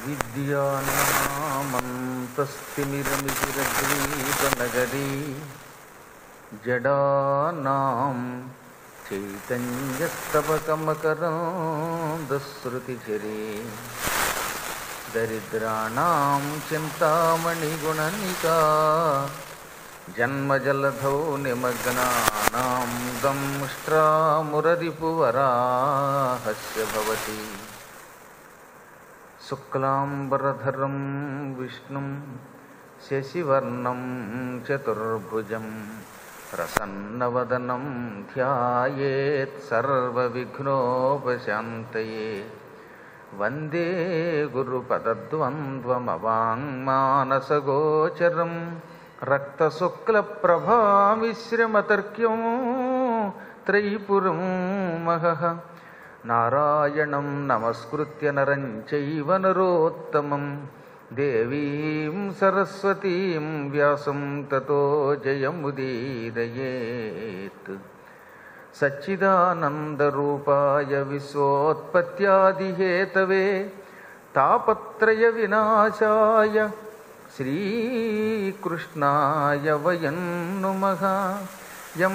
అవిద్యానామంతస్తిమిరమితిరద్వీపనగరీ జడానాం చైతన్యస్తవకమకరాంధశ్రుతిచరీ దరిద్రాణం చింతామణిగుణనికా జన్మజలధౌ నిమగ్నానాం దంష్ట్రామురరిపువరాహస్య భవతి శుక్లాంబరధరం విష్ణుం శశివర్ణం చతుర్భుజం ప్రసన్నవదనం ధ్యాయేత్ సర్వవిఘ్నోపశాంతయే వందే గురుపదద్వంద్వమవాङ्మానసగోచరం రక్తశుక్లప్రభామిశ్రమతర్క్యం త్రైపురం మహః నారాయణం నమస్కృత్య నరం చైవ నరోత్తమం దేవీం సరస్వతీం వ్యాసం తతో జయముదీరయేత్ సచ్చిదానందరూపాయ విశ్వోత్పత్యాదిహేతవే తాపత్రయ వినాశాయ శ్రీకృష్ణాయ వయం నుమః యం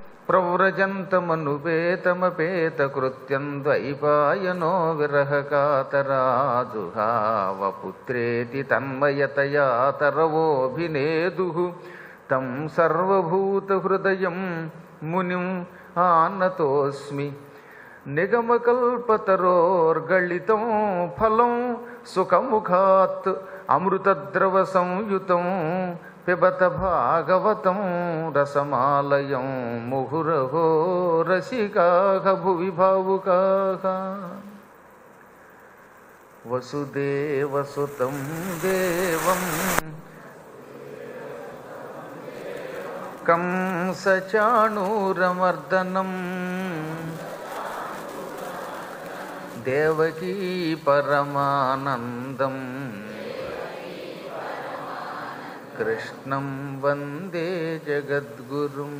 ప్రవ్రజంతమనుపేతమపేతకృత్యం ద్వైపాయనో విరహకాతరాజుహావపుత్రేతి తన్మయతయా తరవోభినేదుః తం సర్వభూతహృదయం మునిం ఆనతోస్మి నిగమకల్పతరోర్గళితం ఫలం సుఖముఖాత్ అమృతద్రవ సంయుతం పిబత భాగవతం రసమాలయం ముహురహో రసికాః భువి భావుకాః వసుదేవసుతం దేవం కంసచాణూరమర్దనం దేవకీ పరమానందం కృష్ణం వందే జగద్గురుం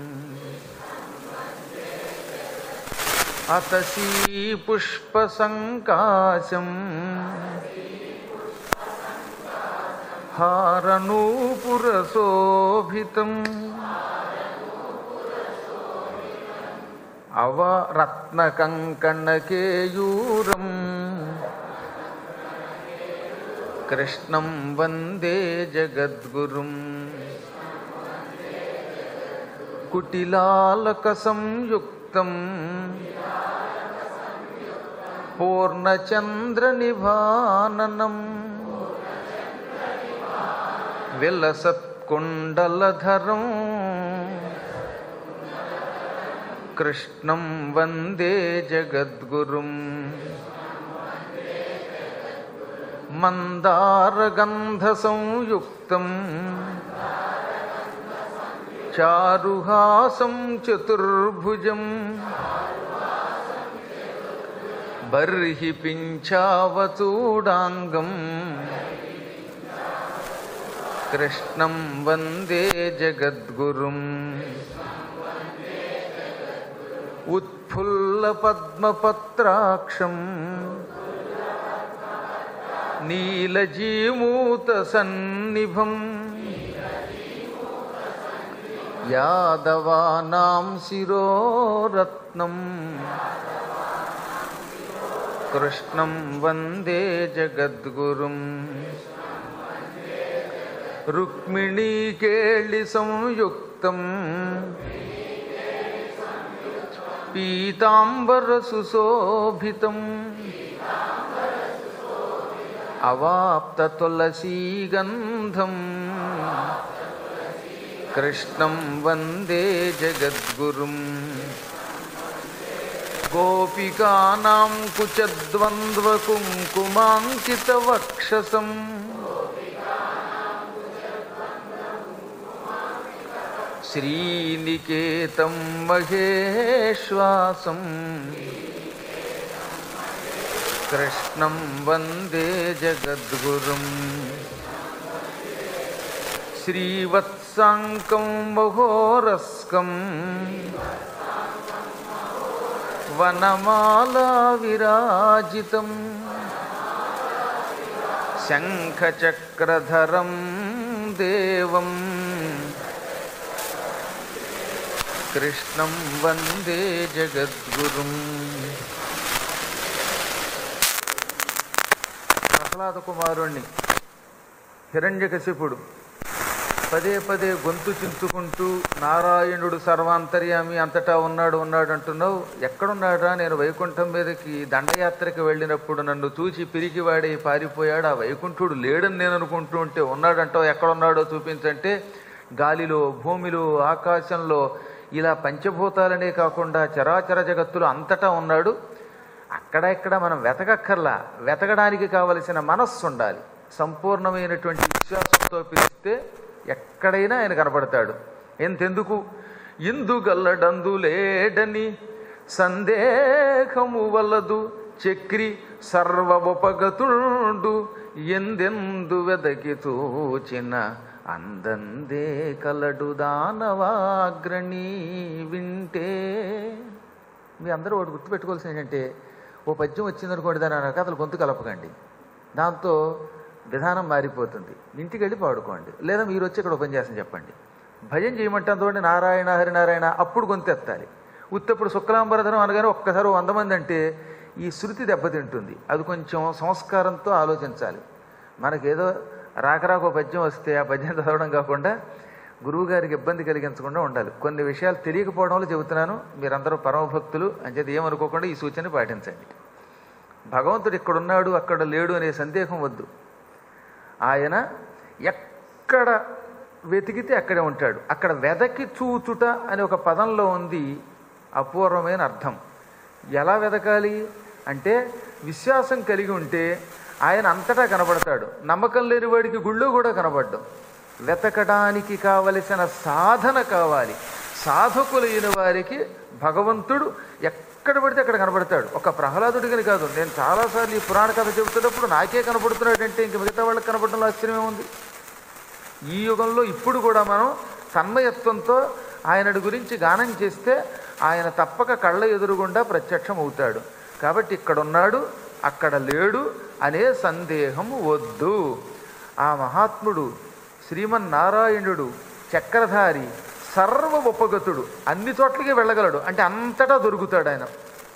అతసీ పుష్పసంకాశం హారనూపురశోభితం అవరత్నకంకణకేయూరం కృష్ణం వందే జగద్గురుం కుటిలాలకసంయుక్తం పూర్ణచంద్రనిభాననం విలసత్కుండలధరం కృష్ణం వందే జగద్గురుం మందారగంధసంయుక్తం చారుహాసం చతుర్భుజం బర్హి పింఛావచూడాంగం కృష్ణం వందే జగద్గురుం उत्फुल्लपद्मपत्राक्षम् नीलजीमूतसन्निभम् यादवानां शिरोरत्नम् कृष्णं वन्दे जगद्गुरुम् रुक्मिणीकेळिसंयुक्तम् పీతాంబరసుశోభితం అవాప్తతులసీగంధం కృష్ణం వందే జగద్గురుం గోపికానాం కుచద్వంద్వకుంకుమాంకితవక్షసం శ్రీనికేతం మహేశ్వాసం కృష్ణం వందే జగద్గురుం శ్రీవత్సాంకం మహోరస్కం వనమాలా విరాజితం శంఖచక్రధరం దేవం కృష్ణం వందే జగద్గురుం ప్రహ్లాద కుమారుణ్ణి హిరణ్యకశిపుడు పదే పదే గొంతు చించుకుంటూ నారాయణుడు సర్వాంతర్యామి అంతటా ఉన్నాడు ఉన్నాడు అంటున్నావు ఎక్కడున్నాడా నేను వైకుంఠం మీదకి దండయాత్రకి వెళ్ళినప్పుడు నన్ను చూచి పిరికివాడై పారిపోయాడు ఆ వైకుంఠుడు లేడని నేను అనుకుంటూ ఉంటే ఉన్నాడంటావు ఎక్కడున్నాడో చూపించంటే గాలిలో భూమిలో ఆకాశంలో ఇలా పంచభూతాలనే కాకుండా చరాచర జగత్తులో అంతటా ఉన్నాడు అక్కడ ఇక్కడ మనం వెతకక్కర్లా వెతకడానికి కావలసిన మనస్సు ఉండాలి సంపూర్ణమైనటువంటి విశ్వాసంతో పిలిస్తే ఎక్కడైనా ఆయన కనపడతాడు ఎంతెందుకు ఇందుగల్లడందు లేడని సందేహము వలదు చక్రి సర్వోపగతుండు ఎందెందు వెదకి తోచిన అందందే కలడు దానవాగ్రణి వింటే మీ అందరూ ఒకటి గుర్తుపెట్టుకోవాల్సింది ఏంటంటే ఓ పద్యం వచ్చిందనుకోండి దాని ఆ కథలు గొంతు కలపకండి దాంతో విధానం మారిపోతుంది ఇంటికి వెళ్ళి పాడుకోండి లేదా మీరు వచ్చి ఇక్కడ ఉపన్యాసం చెప్పండి భజన చేయమంటే చూడండి నారాయణ హరినారాయణ అప్పుడు గొంతు ఎత్తాలి ఉత్తప్పుడు శుక్లాంబరధనం అనగానే ఒక్కసారి ఓ వంద మంది అంటే ఈ శృతి దెబ్బతింటుంది అది కొంచెం సంస్కారంతో ఆలోచించాలి మనకేదో రాకరాకు పద్యం వస్తే ఆ పద్యం చదవడం కాకుండా గురువు గారికి ఇబ్బంది కలిగించకుండా ఉండాలి కొన్ని విషయాలు తెలియకపోవడం వల్ల చెబుతున్నాను మీరందరూ పరమభక్తులు అంచేది ఏమనుకోకుండా ఈ సూచన పాటించండి భగవంతుడు ఇక్కడున్నాడు అక్కడ లేడు అనే సందేహం వద్దు ఆయన ఎక్కడ వెతికితే అక్కడే ఉంటాడు అక్కడ వెదకి చూచుట అనే ఒక పదంలో ఉంది అపూర్వమైన అర్థం ఎలా వెదకాలి అంటే విశ్వాసం కలిగి ఉంటే ఆయన అంతటా కనబడతాడు నమ్మకం లేని వాడికి గుళ్ళో కూడా కనబడ్డం వెతకడానికి కావలసిన సాధన కావాలి సాధకులైన వారికి భగవంతుడు ఎక్కడ పడితే అక్కడ కనబడతాడు ఒక ప్రహ్లాదుడికని కాదు నేను చాలాసార్లు ఈ పురాణ కథ చెబుతున్నప్పుడు నాకే కనబడుతున్నాడంటే ఇంక మిగతా వాళ్ళకి కనబడడంలో ఆశ్చర్యమే ఉంది ఈ యుగంలో ఇప్పుడు కూడా మనం తన్మయత్వంతో ఆయనడి గురించి గానం చేస్తే ఆయన తప్పక కళ్ళ ఎదురుగుండా ప్రత్యక్షం అవుతాడు కాబట్టి ఇక్కడ ఉన్నాడు అక్కడ లేడు అనే సందేహం వద్దు ఆ మహాత్ముడు శ్రీమన్నారాయణుడు చక్రధారి సర్వ ఉపగతుడు అన్ని చోట్లకి వెళ్ళగలడు అంటే అంతటా దొరుకుతాడు ఆయన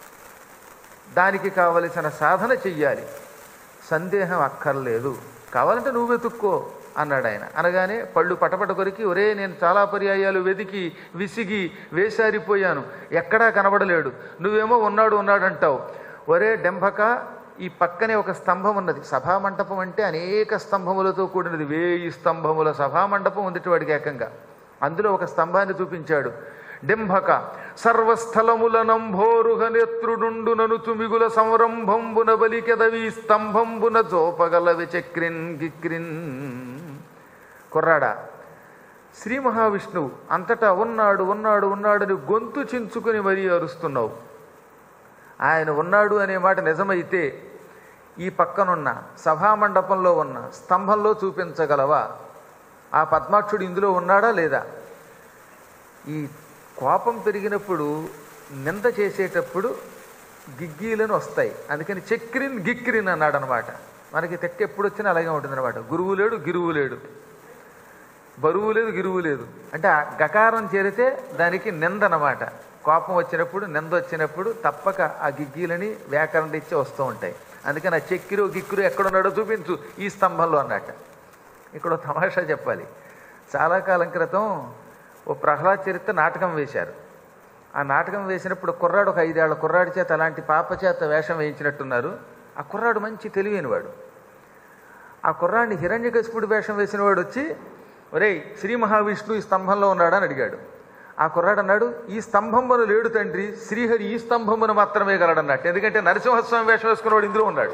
దానికి కావలసిన సాధన చెయ్యాలి సందేహం అక్కర్లేదు కావాలంటే నువ్వు వెతుక్కో అన్నాడు ఆయన అనగానే పళ్ళు పటపట కొరికి ఒరే నేను చాలా పర్యాయాలు వెతికి విసిగి వేసారిపోయాను ఎక్కడా కనబడలేడు నువ్వేమో ఉన్నాడు ఉన్నాడు అంటావు ఒరే డెంభక ఈ పక్కనే ఒక స్తంభం ఉన్నది సభామండపం అంటే అనేక స్తంభములతో కూడినది వేయి స్తంభముల సభామండపం ఉందిటి వాడికి ఏకంగా అందులో ఒక స్తంభాన్ని చూపించాడు డింభక సర్వస్థలముల నంభోరుహ నేత్రుడుండు ననుచు మిగుల సంరంభంబున బలికెదవి స్తంభంబున జోపగలవి చక్రిన్ గిక్రిన్ కుర్రాడా శ్రీ మహావిష్ణువు అంతటా ఉన్నాడు ఉన్నాడు ఉన్నాడని గొంతు చించుకుని మరీ అరుస్తున్నావు ఆయన ఉన్నాడు అనే మాట నిజమైతే ఈ పక్కనున్న సభామండపంలో ఉన్న స్తంభంలో చూపించగలవా ఆ పద్మాక్షుడు ఇందులో ఉన్నాడా లేదా ఈ కోపం పెరిగినప్పుడు నింద చేసేటప్పుడు గిగ్గీలను వస్తాయి అందుకని చక్రిన్ గిక్రిన్ అన్నాడు అనమాట మనకి తెక్క ఎప్పుడు వచ్చినా అలాగే ఉంటుందన్నమాట గురువు లేడు గిరువు లేడు బరువు లేదు గిరువు లేదు అంటే ఆ గకారం చేరితే దానికి నింద అన్నమాట కోపం వచ్చినప్పుడు నింద వచ్చినప్పుడు తప్పక ఆ గిగ్గీలని వ్యాకరణ ఇచ్చి వస్తూ ఉంటాయి అందుకని ఆ చెక్కిరు గిక్కురు ఎక్కడున్నాడో చూపించు ఈ స్తంభంలో అన్నట్ట ఇక్కడ ఓ తమాషా చెప్పాలి చాలా కాలం క్రితం ఓ ప్రహ్లాద్ చరిత్ర నాటకం వేశారు ఆ నాటకం వేసినప్పుడు కుర్రాడు ఒక ఐదేళ్ల కుర్రాడి చేత అలాంటి పాప చేత వేషం వేయించినట్టున్నారు ఆ కుర్రాడు మంచి తెలివైనవాడు ఆ కుర్రాడిని హిరణ్యకశిపుడు వేషం వేసిన వాడు వచ్చి ఒరేయ్ శ్రీ మహావిష్ణువు ఈ స్తంభంలో ఉన్నాడని అడిగాడు ఆ కుర్రాడు అన్నాడు ఈ స్తంభంబను లేడు తండ్రి శ్రీహరి ఈ స్తంభమును మాత్రమే గలడన్నట్టు ఎందుకంటే నరసింహస్వామి వేషం వేసుకున్నవాడు ఇందులో ఉన్నాడు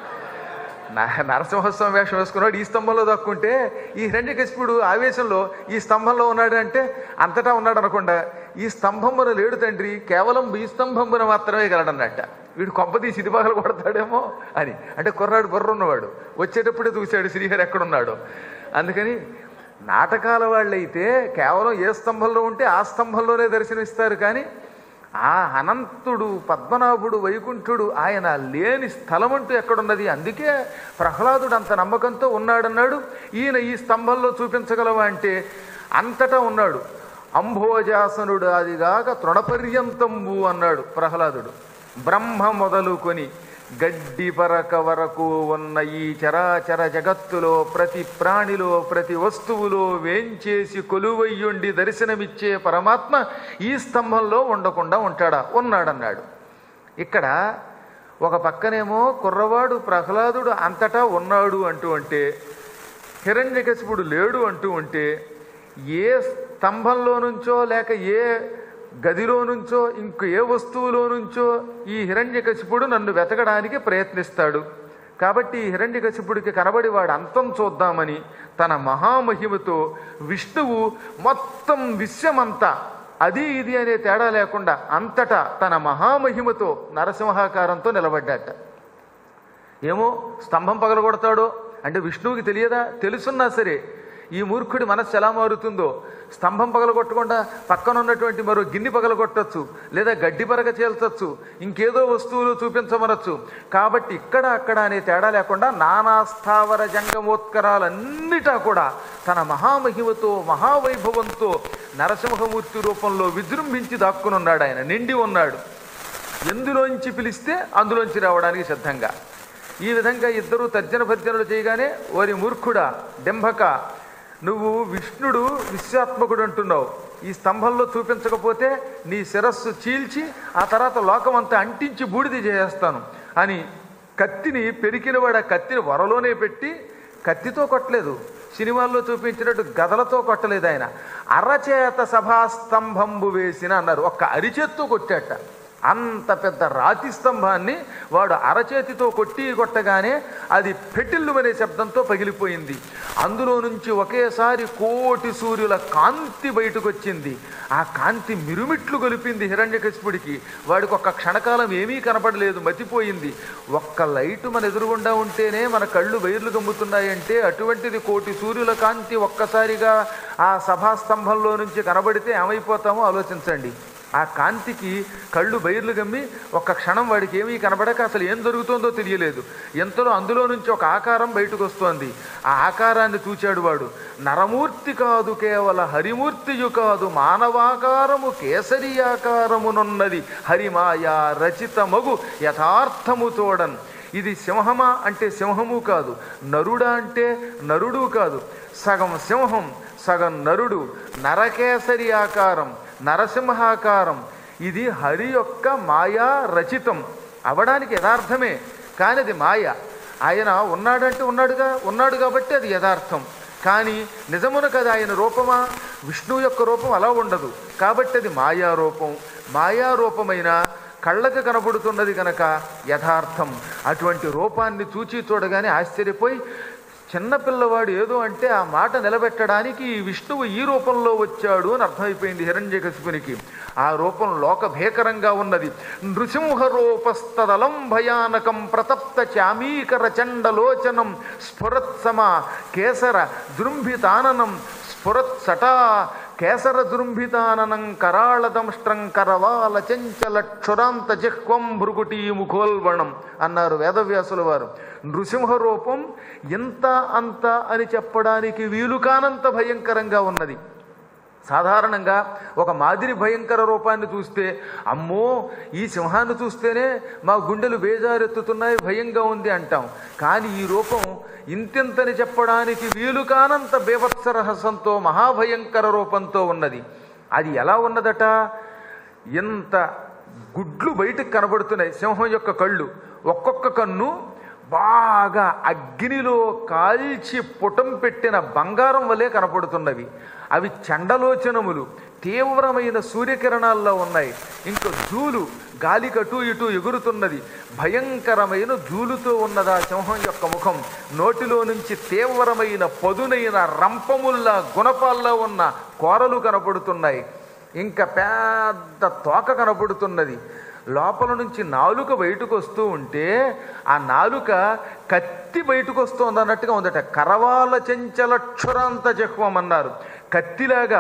న- నరసింహస్వామి వేషం వేసుకున్నాడు ఈ స్తంభంలో దక్కుంటే ఈ హిరణ్యకశిపుడు ఆవేశంలో ఈ స్తంభంలో ఉన్నాడు అంటే అంతటా ఉన్నాడు అనకుండా ఈ స్తంభంబున లేడు తండ్రి కేవలం ఈ స్తంభంబున మాత్రమే గలడన్నట్ట వీడు కొంపతీసి ఇది పగలు కొడతాడేమో అని అంటే కుర్రాడు బుర్ర ఉన్నవాడు వచ్చేటప్పుడే చూశాడు శ్రీహరి ఎక్కడున్నాడో అందుకని నాటకాల వాళ్ళైతే కేవలం ఏ స్తంభంలో ఉంటే ఆ స్తంభంలోనే దర్శనమిస్తారు కానీ ఆ అనంతుడు పద్మనాభుడు వైకుంఠుడు ఆయన లేని స్థలం అంటూ ఎక్కడున్నది అందుకే ప్రహ్లాదుడు అంత నమ్మకంతో ఉన్నాడన్నాడు ఈయన ఈ స్తంభంలో చూపించగలవా అంటే అంతటా ఉన్నాడు అంభోజాసనుడు అదిగాక తృణపర్యంతంబు అన్నాడు ప్రహ్లాదుడు బ్రహ్మ మొదలుకొని గడ్డి పరక వరకు ఉన్న ఈ చరాచర జగత్తులో ప్రతి ప్రాణిలో ప్రతి వస్తువులో వేంచేసి కొలువయ్యుండి దర్శనమిచ్చే పరమాత్మ ఈ స్తంభంలో ఉండకుండా ఉంటాడా ఉన్నాడన్నాడు ఇక్కడ ఒక పక్కనేమో కుర్రవాడు ప్రహ్లాదుడు అంతటా ఉన్నాడు అంటూ అంటే హిరణ్యకశిపుడు లేడు అంటూ ఉంటే ఏ స్తంభంలో నుంచో లేక ఏ గదిలో నుంచో ఇంక ఏ వస్తువులో నుంచో ఈ హిరణ్యకశిపుడు నన్ను వెతకడానికి ప్రయత్నిస్తాడు కాబట్టి ఈ హిరణ్యకశిపుడికి కనబడి వాడు అంతం చూద్దామని తన మహామహిమతో విష్ణువు మొత్తం విశ్వమంతా అది ఇది అనే తేడా లేకుండా అంతటా తన మహామహిమతో నరసింహాకారంతో నిలబడ్డాట ఏమో స్తంభం పగలగొడతాడో అంటే విష్ణువుకి తెలియదా తెలుసున్నా సరే ఈ మూర్ఖుడి మనస్సు ఎలా మారుతుందో స్తంభం పగలగొట్టకుండా పక్కన ఉన్నటువంటి మరో గిన్నె పగలగొట్టచ్చు లేదా గడ్డి పరగ చేల్చచ్చు ఇంకేదో వస్తువులు చూపించమనొచ్చు కాబట్టి ఇక్కడ అక్కడ అనే తేడా లేకుండా నానా స్థావర జంగమోత్కరాలన్నిటా కూడా తన మహామహిమతో మహావైభవంతో నరసింహమూర్తి రూపంలో విజృంభించి దాక్కునున్నాడు ఆయన నిండి ఉన్నాడు ఎందులోంచి పిలిస్తే అందులోంచి రావడానికి సిద్ధంగా ఈ విధంగా ఇద్దరు తర్జన భర్జనలు చేయగానే ఓరి మూర్ఖుడా డెంభక నువ్వు విష్ణుడు విశ్వాత్మకుడు అంటున్నావు ఈ స్తంభంలో చూపించకపోతే నీ శిరస్సు చీల్చి ఆ తర్వాత లోకమంతా అంటించి బూడిద చేసేస్తాను అని కత్తిని పెరికినవాడు ఆ కత్తిని వరలోనే పెట్టి కత్తితో కొట్టలేదు సినిమాల్లో చూపించినట్టు గదలతో కొట్టలేదు ఆయన అరచేత సభాస్తంభంబు వేసిన అన్నారు ఒక్క అరిచేత్తో కొట్టాట అంత పెద్ద రాతి స్తంభాన్ని వాడు అరచేతితో కొట్టి కొట్టగానే అది పెటిల్లుమనే శబ్దంతో పగిలిపోయింది అందులో నుంచి ఒకేసారి కోటి సూర్యుల కాంతి బయటకు వచ్చింది ఆ కాంతి మిరుమిట్లు గొలిపింది హిరణ్యకశిపుడికి వాడికి ఒక్క క్షణకాలం ఏమీ కనపడలేదు మతిపోయింది ఒక్క లైటు మన ఎదురుగుండా ఉంటేనే మన కళ్ళు వైర్లు గమ్ముతున్నాయంటే అటువంటిది కోటి సూర్యుల కాంతి ఒక్కసారిగా ఆ సభాస్తంభంలో నుంచి కనబడితే ఏమైపోతామో ఆలోచించండి ఆ కాంతికి కళ్ళు బయర్లు గమ్మి ఒక్క క్షణం వాడికి ఏమీ కనబడక అసలు ఏం జరుగుతుందో తెలియలేదు ఎంతలో అందులో నుంచి ఒక ఆకారం బయటకు వస్తోంది ఆ ఆకారాన్ని చూచాడు వాడు నరమూర్తి కాదు కేవల హరిమూర్తియు కాదు మానవాకారము కేసరి ఆకారమునున్నది హరిమాయా రచిత మగు యథార్థము తోడన్ ఇది సింహమా అంటే సింహము కాదు నరుడా అంటే నరుడు కాదు సగం సింహం సగం నరుడు నరకేసరి ఆకారం నరసింహాకారం ఇది హరి యొక్క మాయా రచితం అవడానికి యథార్థమే కానీ అది మాయ ఆయన ఉన్నాడంటే ఉన్నాడుగా ఉన్నాడు కాబట్టి అది యథార్థం కానీ నిజమున కదా ఆయన రూపమా విష్ణువు యొక్క రూపం అలా ఉండదు కాబట్టి అది మాయా రూపం మాయా రూపమైన కళ్ళకు కనబడుతున్నది కనుక యథార్థం అటువంటి రూపాన్ని చూచి చూడగానే ఆశ్చర్యపోయి చిన్నపిల్లవాడు ఏదో అంటే ఆ మాట నిలబెట్టడానికి ఈ విష్ణువు ఈ రూపంలో వచ్చాడు అని అర్థమైపోయింది హిరణ్యకశిపునికి ఆ రూపం లోక భీకరంగా ఉన్నది నృసింహ రూపస్తదలం భయానకం ప్రతప్త చామీకర చండలోచనం స్ఫురత్సమ కేసర దృంభితాననం స్ఫురత్ సటా కేసర దృంభితాననం కరాళదంష్ట్రం కరవాల చంచల క్షురాంత జిహ్వం భృగుటి ముఖోల్వణం అన్నారు వేదవ్యాసుల వారు నృసింహ రూపం ఇంత అంత అని చెప్పడానికి వీలు కానంత భయంకరంగా ఉన్నది సాధారణంగా ఒక మాదిరి భయంకర రూపాన్ని చూస్తే అమ్మో ఈ సింహాన్ని చూస్తేనే మా గుండెలు బేజారెత్తుతున్నాయి భయంగా ఉంది అంటాం కానీ ఈ రూపం ఇంతింతని చెప్పడానికి వీలు కానంత బీభత్స రహస్యంతో మహాభయంకర రూపంతో ఉన్నది అది ఎలా ఉన్నదట ఇంత గుడ్లు బయటకు కనబడుతున్నాయి సింహం యొక్క కళ్ళు ఒక్కొక్క కన్ను బాగా అగ్నిలో కాల్చి పుటం పెట్టిన బంగారం వలె కనపడుతున్నవి అవి చండలోచనములు తీవ్రమైన సూర్యకిరణాల్లో ఉన్నాయి ఇంకా జూలు గాలికి అటు ఇటు ఎగురుతున్నది భయంకరమైన జూలుతో ఉన్నదా సింహం యొక్క ముఖం నోటిలో నుంచి తీవ్రమైన పదునైన రంపముల్లా గుణపాల్లో ఉన్న కోరలు కనపడుతున్నాయి ఇంకా పెద్ద తోక కనపడుతున్నది లోపల నుంచి నాలుక బయటకు వస్తూ ఉంటే ఆ నాలుక కత్తి బయటకు వస్తుంది అన్నట్టుగా ఉందట కరవాల చెంచల క్షురాంత జహ్వం అన్నారు కత్తిలాగా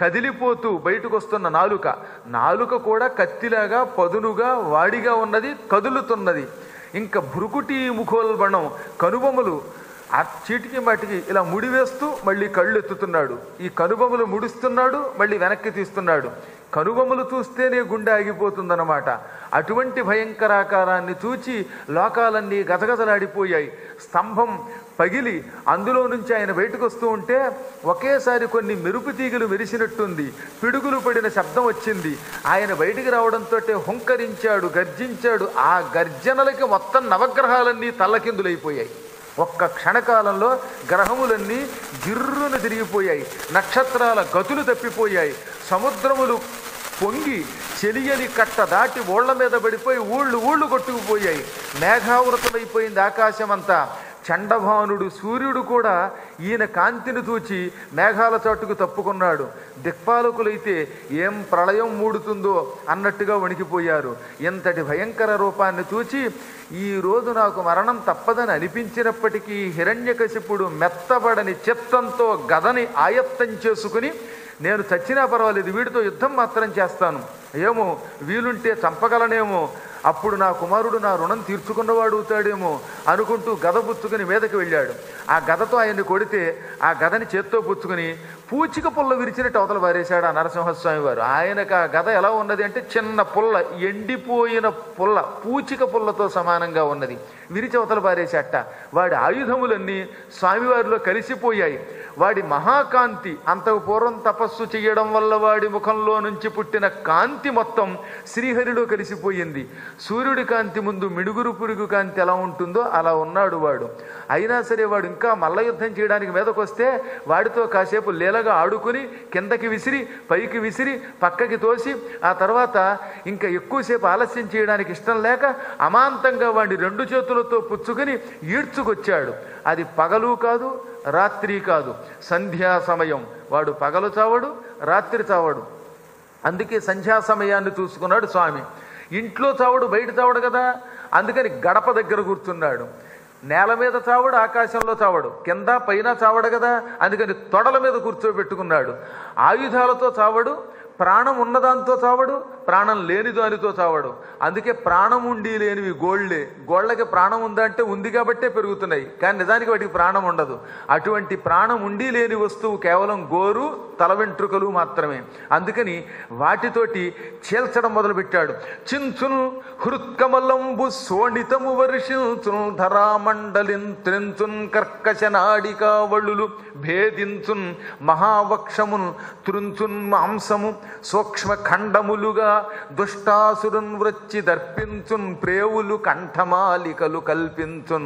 కదిలిపోతూ బయటకు వస్తున్న నాలుక నాలుక కూడా కత్తిలాగా పదునుగా వాడిగా ఉన్నది కదులుతున్నది ఇంకా భృకుటి ముఖోల్బణం కనుబొమలు ఆ చీటికి మాటికి ఇలా ముడివేస్తూ మళ్ళీ కళ్ళు ఎత్తుతున్నాడు ఈ కనుబొమలు ముడుస్తున్నాడు మళ్ళీ వెనక్కి తీస్తున్నాడు కనుబొమలు చూస్తేనే గుండె ఆగిపోతుందన్నమాట అటువంటి భయంకరాకారాన్ని చూచి లోకాలన్నీ గజగజలాడిపోయాయి స్తంభం పగిలి అందులో నుంచి ఆయన బయటకు వస్తూ ఉంటే ఒకేసారి కొన్ని మెరుపు తీగలు మెరిసినట్టుంది పిడుగులు పడిన శబ్దం వచ్చింది ఆయన బయటికి రావడంతో హుంకరించాడు గర్జించాడు ఆ గర్జనలకి మొత్తం నవగ్రహాలన్నీ తల్లకిందులైపోయాయి ఒక్క క్షణకాలంలో గ్రహములన్నీ గిర్రున తిరిగిపోయాయి నక్షత్రాల గతులు తప్పిపోయాయి సముద్రములు పొంగి చెలియని కట్ట దాటి ఓళ్ల మీద పడిపోయి ఊళ్ళు ఊళ్ళు కొట్టుకుపోయాయి మేఘావృతమైపోయింది ఆకాశమంతా చండభానుడు సూర్యుడు కూడా ఈయన కాంతిని చూచి మేఘాల చాటుకు తప్పుకున్నాడు దిక్పాలకులైతే ఏం ప్రళయం మూడుతుందో అన్నట్టుగా వణికిపోయారు ఇంతటి భయంకర రూపాన్ని చూచి ఈ రోజు నాకు మరణం తప్పదని అనిపించినప్పటికీ హిరణ్యకశిపుడు మెత్తబడని చిత్తంతో గదని ఆయత్తం చేసుకుని నేను చచ్చినా పర్వాలేదు వీడితో యుద్ధం మాత్రం చేస్తాను ఏమో వీలుంటే చంపగలనేమో అప్పుడు నా కుమారుడు నా రుణం తీర్చుకున్నవాడు అవుతాడేమో అనుకుంటూ గద పుచ్చుకుని మీదకి వెళ్ళాడు ఆ గదతో ఆయన్ని కొడితే ఆ గదని చేత్తో పుచ్చుకుని పూచిక పుల్ల విరిచినట్టు అవతల పారేశాడు ఆ నరసింహస్వామి వారు ఆయనకు ఆ గద ఎలా ఉన్నది అంటే చిన్న పుల్ల ఎండిపోయిన పుల్ల పూచిక పుల్లతో సమానంగా ఉన్నది విరిచి అవతల పారేశాట వాడి ఆయుధములన్నీ స్వామివారిలో కలిసిపోయాయి వాడి మహాకాంతి అంతకు పూర్వం తపస్సు చేయడం వల్ల వాడి ముఖంలో నుంచి పుట్టిన కాంతి మొత్తం శ్రీహరిలో కలిసిపోయింది సూర్యుడి కాంతి ముందు మిడుగురు పురుగు కాంతి ఎలా ఉంటుందో అలా ఉన్నాడు వాడు అయినా సరే వాడు ఇంకా మల్ల యుద్ధం చేయడానికి మీదకు వస్తే వాడితో కాసేపు లీలగా ఆడుకుని కిందకి విసిరి పైకి విసిరి పక్కకి తోసి ఆ తర్వాత ఇంకా ఎక్కువసేపు ఆలస్యం చేయడానికి ఇష్టం లేక అమాంతంగా వాడిని రెండు చేతులతో పుచ్చుకుని ఈడ్చుకొచ్చాడు అది పగలు కాదు రాత్రి కాదు సంధ్యా సమయం వాడు పగలు చావడు రాత్రి చావడు అందుకే సంధ్యా సమయాన్ని చూసుకున్నాడు స్వామి ఇంట్లో చావడు బయట చావడు కదా అందుకని గడప దగ్గర కూర్చున్నాడు నేల మీద చావడు ఆకాశంలో చావడు కింద పైన చావడు కదా అందుకని తొడల మీద కూర్చోబెట్టుకున్నాడు ఆయుధాలతో చావడు ప్రాణం ఉన్నదాంతో చావడు ప్రాణం లేని దానితో చావడు అందుకే ప్రాణం ఉండి లేనివి గోళ్లే గోళ్ళకి ప్రాణం ఉందా అంటే ఉంది కాబట్టే పెరుగుతున్నాయి కానీ నిజానికి వాటికి ప్రాణం ఉండదు అటువంటి ప్రాణం ఉండి లేని వస్తువు కేవలం గోరు తల వెంట్రుకలు మాత్రమే అందుకని వాటితోటి చీల్చడం మొదలుపెట్టాడు చించును హృత్కమలంబు శోణితము వర్షించును ధరామండలిన్ త్రించున్ కర్కశ నాడికావళులు భేదించున్ మహావక్షమును త్రుంచున్ మాంసము సూక్ష్మ ఖండములుగా దుష్టాసురున్ వృచ్చి దర్పించున్ ప్రేవులు కంఠమాలికలు కల్పించున్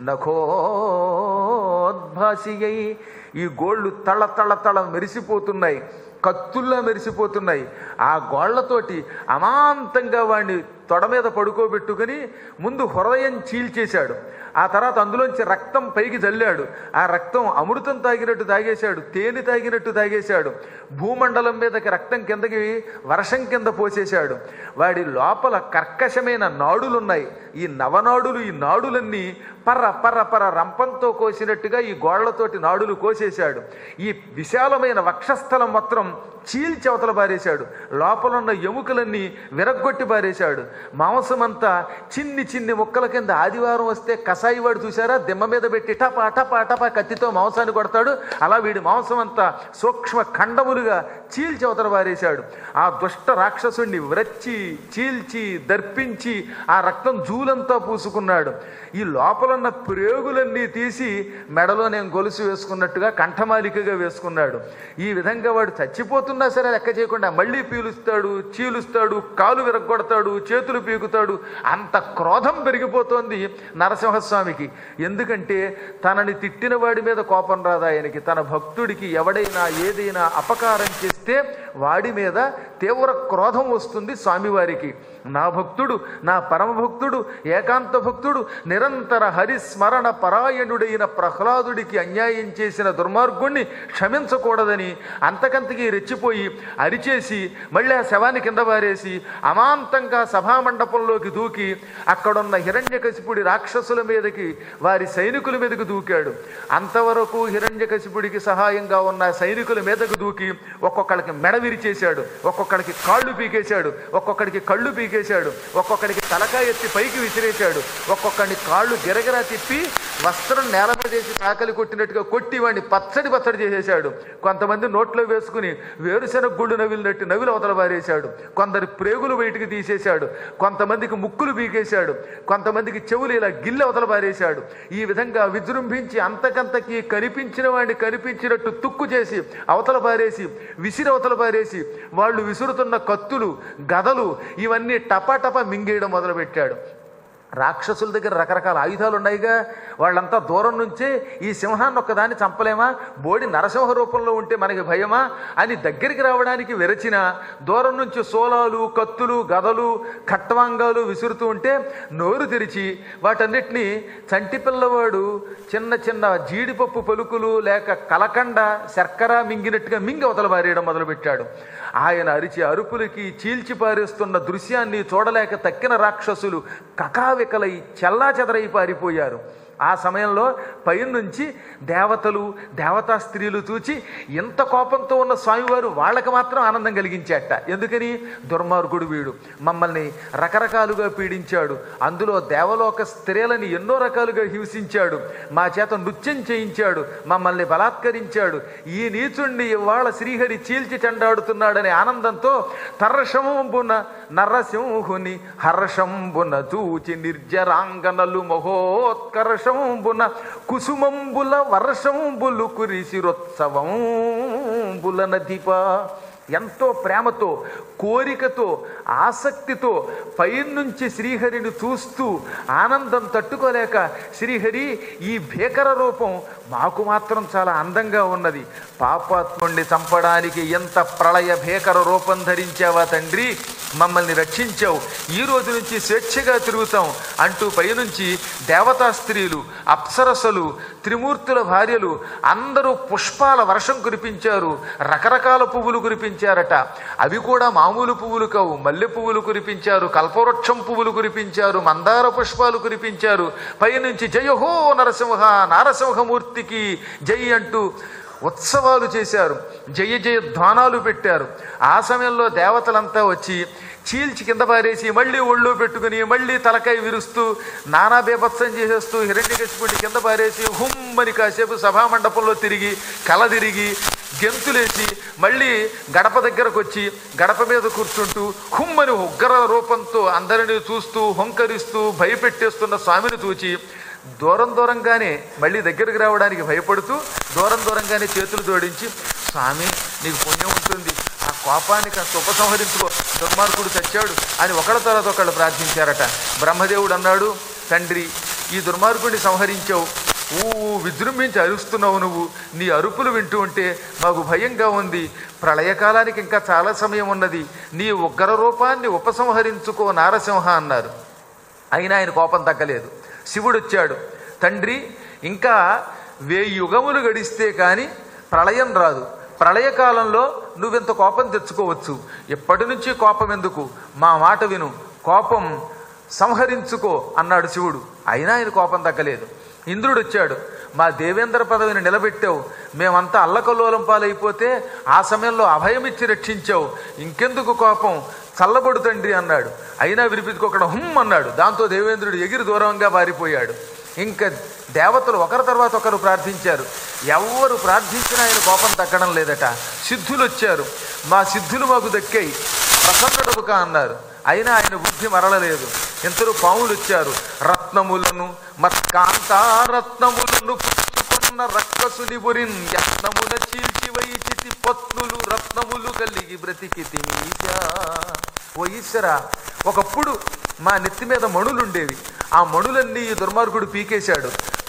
నఖోద్భాసియై ఈ గోళ్ళు తళ తళ తళ మెరిసిపోతున్నాయి కత్తుల్లా మెరిసిపోతున్నాయి ఆ గోళ్లతోటి అమాంతంగా వాడిని తొడ మీద పడుకోబెట్టుకుని ముందు హృదయం చీల్చేశాడు ఆ తర్వాత అందులోంచి రక్తం పైకి జల్లాడు ఆ రక్తం అమృతం తాగినట్టు తాగేశాడు తేనె తాగినట్టు తాగేశాడు భూమండలం మీదకి రక్తం కిందకి వర్షం కింద పోసేశాడు వాడి లోపల కర్కశమైన నాడులున్నాయి ఈ నవనాడులు ఈ నాడులన్నీ పర్ర పర్ర పర్ర రంపంతో కోసినట్టుగా ఈ గోళ్లతోటి నాడులు కోసేశాడు ఈ విశాలమైన వక్షస్థలం మొత్తం చీల్చి అవతల పారేశాడు లోపల ఉన్న ఎముకలన్నీ విరగ్గొట్టి పారేశాడు మాంసమంతా చిన్ని చిన్ని ముక్కల కింద ఆదివారం వస్తే కసాయి వాడు చూసారా దిమ్మ మీద పెట్టి టపా టపా టపా కత్తితో మాంసాన్ని కొడతాడు అలా వీడి మాంసం అంతా సూక్ష్మ ఖండములుగా చీల్చి అవతల పారేశాడు ఆ దుష్ట రాక్షసుణ్ణి వ్రచ్చి చీల్చి దర్పించి ఆ రక్తం జూలంతా పూసుకున్నాడు ఈ లోపలున్న ప్రేగులన్నీ తీసి మెడలో నేను గొలుసు వేసుకున్నట్టుగా కంఠమాలికగా వేసుకున్నాడు ఈ విధంగా వాడు చచ్చిపోతున్నా సరే లెక్క చేయకుండా మళ్ళీ పీలుస్తాడు చీలుస్తాడు కాలు విరగొడతాడు చేతులు పీకుతాడు అంత క్రోధం పెరిగిపోతోంది నరసింహస్వామికి ఎందుకంటే తనని తిట్టిన వాడి మీద కోపం రాదు ఆయనకి తన భక్తుడికి ఎవడైనా ఏదైనా అపకారం చేస్తే వాడి మీద తీవ్ర క్రోధం వస్తుంది స్వామివారికి నా భక్తుడు నా పరమ భక్తుడు ఏకాంత భక్తుడు నిరంతర హరిస్మరణ పరాయణుడైన ప్రహ్లాదుడికి అన్యాయం చేసిన దుర్మార్గుణ్ణి క్షమించకూడదని అంతకంతకీ రెచ్చిపోయి అరిచేసి మళ్ళీ ఆ శవాన్ని కింద పారేసి అమాంతంగా సభామండపంలోకి దూకి అక్కడున్న హిరణ్యకశిపుడి రాక్షసుల మీదకి వారి సైనికుల మీదకి దూకాడు అంతవరకు హిరణ్యకశిపుడికి సహాయంగా ఉన్న సైనికుల మీదకు దూకి ఒక్కొక్కడికి మెడ విరిచేశాడు ఒక్కొక్కడికి కాళ్ళు పీకేశాడు ఒక్కొక్కడికి కళ్ళు పీకేశాడు ఒక్కొక్కడికి తలకాయ ఎత్తి పైకి విసిరేశాడు ఒక్కొక్కడిని కాళ్ళు గిరగిరా తిప్పి వస్త్రం నేల మీద వేసి తాకలి కొట్టినట్టుగా కొట్టి వాడిని పచ్చడి పచ్చడి చేసేశాడు కొంతమంది నోట్లో వేసుకుని వేరుశెనగ గుళ్ళు నవిలినట్టు నవిలు అవతల పారేశాడు కొందరి ప్రేగులు బయటికి తీసేశాడు కొంతమందికి ముక్కులు పీకేశాడు కొంతమందికి చెవులు ఇలా గిల్లి అవతల పారేశాడు ఈ విధంగా విజృంభించి అంతకంతకి కనిపించిన వాడిని కనిపించినట్టు తుక్కు చేసి అవతల పారేసి విసిరి అవతల పారేసి వాళ్ళు విసురుతున్న కత్తులు గదలు ఇవన్నీ టపాటపా మింగేయడం మొదలుపెట్టాడు రాక్షసుల దగ్గర రకరకాల ఆయుధాలు ఉన్నాయిగా వాళ్ళంతా దూరం నుంచే ఈ సింహాన్ని ఒక్కదాన్ని చంపలేమా బోడి నరసింహ రూపంలో ఉంటే మనకి భయమా అని దగ్గరికి రావడానికి వెరచిన దూరం నుంచి సోలాలు కత్తులు గదలు ఖట్వాంగాలు విసురుతూ ఉంటే నోరు తెరిచి వాటన్నిటినీ చంటి పిల్లవాడు చిన్న చిన్న జీడిపప్పు పలుకులు లేక కలకండ శర్కర మింగినట్టుగా మింగి అవతల పారేయడం మొదలుపెట్టాడు ఆయన అరిచి అరుపులకి చీల్చి పారేస్తున్న దృశ్యాన్ని చూడలేక తక్కిన రాక్షసులు కకావికలై చెల్లా చెదరై పారిపోయారు ఆ సమయంలో పైనుంచి దేవతలు దేవతా స్త్రీలు చూచి ఇంత కోపంతో ఉన్న స్వామివారు వాళ్ళకి మాత్రం ఆనందం కలిగించాట ఎందుకని దుర్మార్గుడు వీడు మమ్మల్ని రకరకాలుగా పీడించాడు అందులో దేవలోక స్త్రీలని ఎన్నో రకాలుగా హింసించాడు మా చేత నృత్యం చేయించాడు మమ్మల్ని బలాత్కరించాడు ఈ నీచుణ్ణి ఇవాళ శ్రీహరి చీల్చి చెండాడుతున్నాడనే ఆనందంతో తర్రశంబున నరసింహుని హర్షంబున చూచి నిర్జరాంగనలు మహోత్కర్షంబున కుసుమంబుల వర్షంబులు కురిసిరొత్సవంబుల నదిప ఎంతో ప్రేమతో కోరికతో ఆసక్తితో పైనుంచి శ్రీహరిని చూస్తూ ఆనందం తట్టుకోలేక శ్రీహరి ఈ భీకర రూపం మాకు మాత్రం చాలా అందంగా ఉన్నది పాపాత్ముణ్ణి చంపడానికి ఎంత ప్రళయ భీకర రూపం ధరించావా తండ్రి మమ్మల్ని రక్షించావు ఈ రోజు నుంచి స్వేచ్ఛగా తిరుగుతాం అంటూ పైనుంచి దేవతా స్త్రీలు అప్సరసలు త్రిమూర్తుల భార్యలు అందరూ పుష్పాల వర్షం కురిపించారు రకరకాల పువ్వులు కురిపించారట అవి కూడా మామూలు పువ్వులు కావు మల్లె పువ్వులు కురిపించారు కల్పవృక్షం పువ్వులు కురిపించారు మందార పుష్పాలు కురిపించారు పైనుంచి జయహో నరసింహ నారసింహమూర్తికి జై అంటూ ఉత్సవాలు చేశారు జయ జయ ధ్వానాలు పెట్టారు ఆ సమయంలో దేవతలంతా వచ్చి చీల్చి కింద పారేసి మళ్ళీ ఒళ్ళో పెట్టుకుని మళ్ళీ తలకాయ విరుస్తూ నానా బీభత్సం చేసేస్తూ హిరణ్యకశిపుడి కింద పారేసి హుమ్మని కాసేపు సభామండపంలో తిరిగి కల తిరిగి గెంతులేసి మళ్ళీ గడప దగ్గరకు వచ్చి గడప మీద కూర్చుంటూ హుమ్మని ఉగ్ర రూపంతో అందరినీ చూస్తూ హుంకరిస్తూ భయపెట్టేస్తున్న స్వామిని చూచి దూరం దూరంగానే మళ్ళీ దగ్గరికి రావడానికి భయపడుతూ దూరం దూరంగానే చేతులు జోడించి స్వామి నీకు పుణ్యం ఉంటుంది ఆ కోపాన్ని కాస్త ఉపసంహరించుకో దుర్మార్గుడు చచ్చాడు అని ఒకళ్ళ తర్వాత ఒకళ్ళు ప్రార్థించారట బ్రహ్మదేవుడు అన్నాడు తండ్రి ఈ దుర్మార్గుడిని సంహరించావు ఊ విజృంభించి అరుస్తున్నావు నువ్వు నీ అరుపులు వింటూ ఉంటే మాకు భయంగా ఉంది ప్రళయకాలానికి ఇంకా చాలా సమయం ఉన్నది నీ ఉగ్ర రూపాన్ని ఉపసంహరించుకో నారసింహ అన్నారు అయినా ఆయన కోపం తగ్గలేదు శివుడు వచ్చాడు తండ్రి ఇంకా వెయ్యి యుగములు గడిస్తే కానీ ప్రళయం రాదు ప్రళయకాలంలో నువ్వింత కోపం తెచ్చుకోవచ్చు ఎప్పటి నుంచి కోపం ఎందుకు మా మాట విను కోపం సంహరించుకో అన్నాడు శివుడు అయినా ఆయన కోపం తగ్గలేదు ఇంద్రుడు వచ్చాడు మా దేవేంద్ర పదవిని నిలబెట్టావు మేమంతా అల్లకల్లోలం పాలైపోతే ఆ సమయంలో అభయమిచ్చి రక్షించావు ఇంకెందుకు కోపం చల్లబడు తండ్రి అన్నాడు అయినా వినిపించుకోకుండా హుమ్ అన్నాడు దాంతో దేవేంద్రుడు ఎగిరి దూరంగా పారిపోయాడు ఇంకా దేవతలు ఒకరి తర్వాత ఒకరు ప్రార్థించారు ఎవరు ప్రార్థించినా ఆయన కోపం తగ్గడం లేదట సిద్ధులు వచ్చారు మా సిద్ధులు మాకు దక్కాయి ప్రసన్నుడవుక అన్నారు అయినా ఆయన బుద్ధి మరలలేదు ఇంతలో పాములు వచ్చారు రత్నములను మత్కాంతారత్నములను పుచ్చుకున్న రక్కసుని బురిన్ యత్నమున చీల్చి వైచితి పత్నులు రత్నములు కలిగి బ్రతికితి మీశా ఓ ఈశ్వర ఒకప్పుడు మా నెత్తి మీద మణులుండేవి ఆ మణులన్నీ ఈ దుర్మార్గుడు పీకేశాడు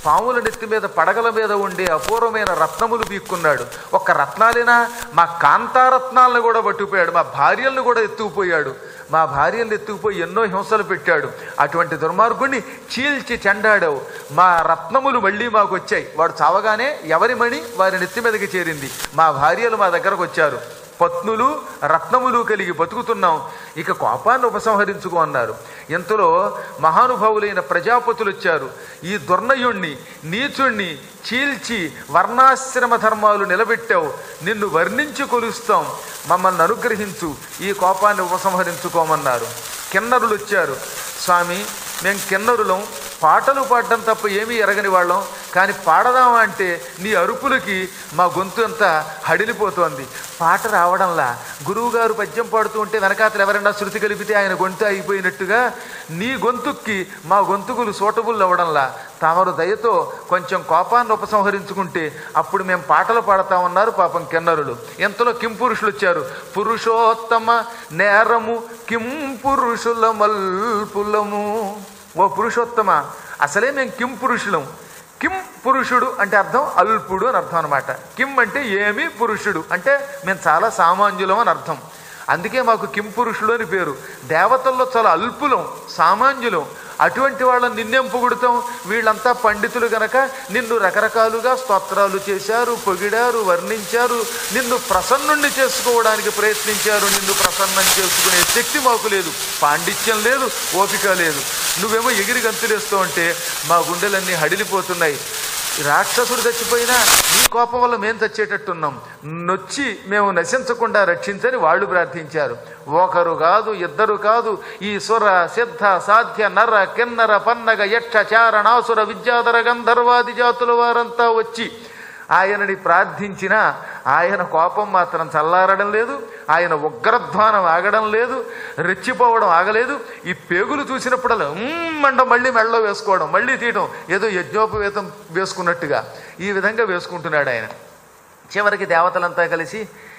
పాముల నెత్తి మీద పడగల మీద ఉండే అపూర్వమైన రత్నములు పీక్కున్నాడు ఒక్క రత్నాలేనా మా కాంతారత్నాలను కూడా పట్టుకుపోయాడు మా భార్యలను కూడా ఎత్తుకుపోయాడు మా భార్యలను ఎత్తుకుపోయి ఎన్నో హింసలు పెట్టాడు అటువంటి దుర్మార్గుణ్ణి చీల్చి చెండాడావు మా రత్నములు మళ్ళీ మాకు వచ్చాయి వాడు చావగానే ఎవరి మణి వారి నెత్తి మీదకి చేరింది మా భార్యలు మా దగ్గరకు వచ్చారు పత్నులు రత్నములు కలిగి బతుకుతున్నాం ఇక కోపాన్ని ఉపసంహరించుకో అన్నారు ఇంతలో మహానుభావులైన ప్రజాపతులు వచ్చారు ఈ దుర్నయుణ్ణి నీచుణ్ణి చీల్చి వర్ణాశ్రమ ధర్మాలు నిలబెట్టావు నిన్ను వర్ణించి కొలుస్తాం మమ్మల్ని అనుగ్రహించు ఈ కోపాన్ని ఉపసంహరించుకోమన్నారు కిన్నరులు వచ్చారు స్వామి మేము కిన్నరులం పాటలు పాడడం తప్ప ఏమీ ఎరగని వాళ్ళం కానీ పాడదామా అంటే నీ అరుపులకి మా గొంతు అంతా హడిలిపోతోంది పాట రావడంలా గురువుగారు పద్యం పాడుతూ ఉంటే వెనకాతలు ఎవరైనా శృతి కలిపితే ఆయన గొంతు అయిపోయినట్టుగా నీ గొంతుక్కి మా గొంతుకులు సూటబుల్ అవ్వడంలా తమరు దయతో కొంచెం కోపాన్ని ఉపసంహరించుకుంటే అప్పుడు మేము పాటలు పాడతామన్నారు పాపం కిన్నరులు ఎంతలో కిం పురుషులు వచ్చారు పురుషోత్తమ నేరము కిం పురుషుల మల్పులము ఓ పురుషోత్తమ అసలే మేము కిం పురుషులం కిం పురుషుడు అంటే అర్థం అల్పుడు అని అర్థం అనమాట కిం అంటే ఏమి పురుషుడు అంటే మేము చాలా సామాన్యులం అని అర్థం అందుకే మాకు కిం పురుషుడు అని పేరు దేవతల్లో చాలా అల్పులం సామాన్యులం అటువంటి వాళ్ళని నిన్నెం పొగుడుతాం వీళ్ళంతా పండితులు గనక నిన్ను రకరకాలుగా స్తోత్రాలు చేశారు పొగిడారు వర్ణించారు నిన్ను ప్రసన్నుణ్ణి చేసుకోవడానికి ప్రయత్నించారు నిన్ను ప్రసన్నం చేసుకునే శక్తి మాకు లేదు పాండిత్యం లేదు ఓపిక లేదు నువ్వేమో ఎగిరి గంతులేస్తూ ఉంటే మా గుండెలన్నీ హడిలిపోతున్నాయి రాక్షసుడు చచ్చిపోయినా నీ కోపం వల్ల మేము చచ్చేటట్టున్నాం నొచ్చి మేము నశించకుండా రక్షించని వాళ్ళు ప్రార్థించారు ఒకరు కాదు ఇద్దరు కాదు ఈ సుర సిద్ధ సాధ్య నర కిన్నర పన్నగ యక్ష చారణాసుర విద్యాధర గంధర్వాది జాతుల వారంతా వచ్చి ఆయనని ప్రార్థించినా ఆయన కోపం మాత్రం చల్లారడం లేదు ఆయన ఉగ్రధ్వానం ఆగడం లేదు రెచ్చిపోవడం ఆగలేదు ఈ పేగులు చూసినప్పుడల్లా "ఉమ్" అంట మళ్ళీ మెళ్ళలో వేసుకోవడం మళ్ళీ తీయటం ఏదో యజ్ఞోపవేతం వేసుకున్నట్టుగా ఈ విధంగా వేసుకుంటున్నాడు ఆయన చివరికి దేవతలంతా కలిసి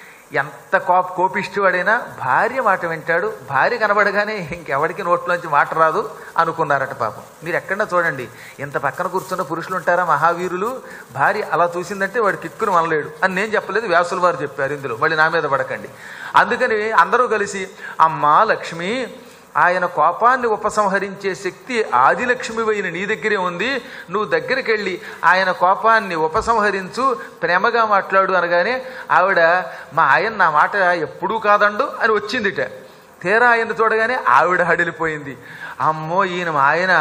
ఎంత కోప కోపిష్టివాడైనా భార్య మాట వింటాడు భార్య కనబడగానే ఇంకెవడికి నోట్లోంచి మాట రాదు అనుకున్నారట పాపం మీరు ఎక్కడన్నా చూడండి ఇంత పక్కన కూర్చున్న పురుషులు ఉంటారా మహావీరులు భార్య అలా చూసిందంటే వాడు కిక్కును మనలేడు అని నేను చెప్పలేదు వ్యాసుల వారు చెప్పారు ఇందులో మళ్ళీ నా మీద పడకండి అందుకని అందరూ కలిసి అమ్మా లక్ష్మి ఆయన కోపాన్ని ఉపసంహరించే శక్తి ఆదిలక్ష్మివైన నీ దగ్గరే ఉంది నువ్వు దగ్గరికి వెళ్ళి ఆయన కోపాన్ని ఉపసంహరించు ప్రేమగా మాట్లాడు అనగానే ఆవిడ మా ఆయన నా మాట ఎప్పుడూ కాదండు అని వచ్చిందిట తీరా ఆయన చూడగానే ఆవిడ హడిలిపోయింది అమ్మో ఈయన మా ఆయన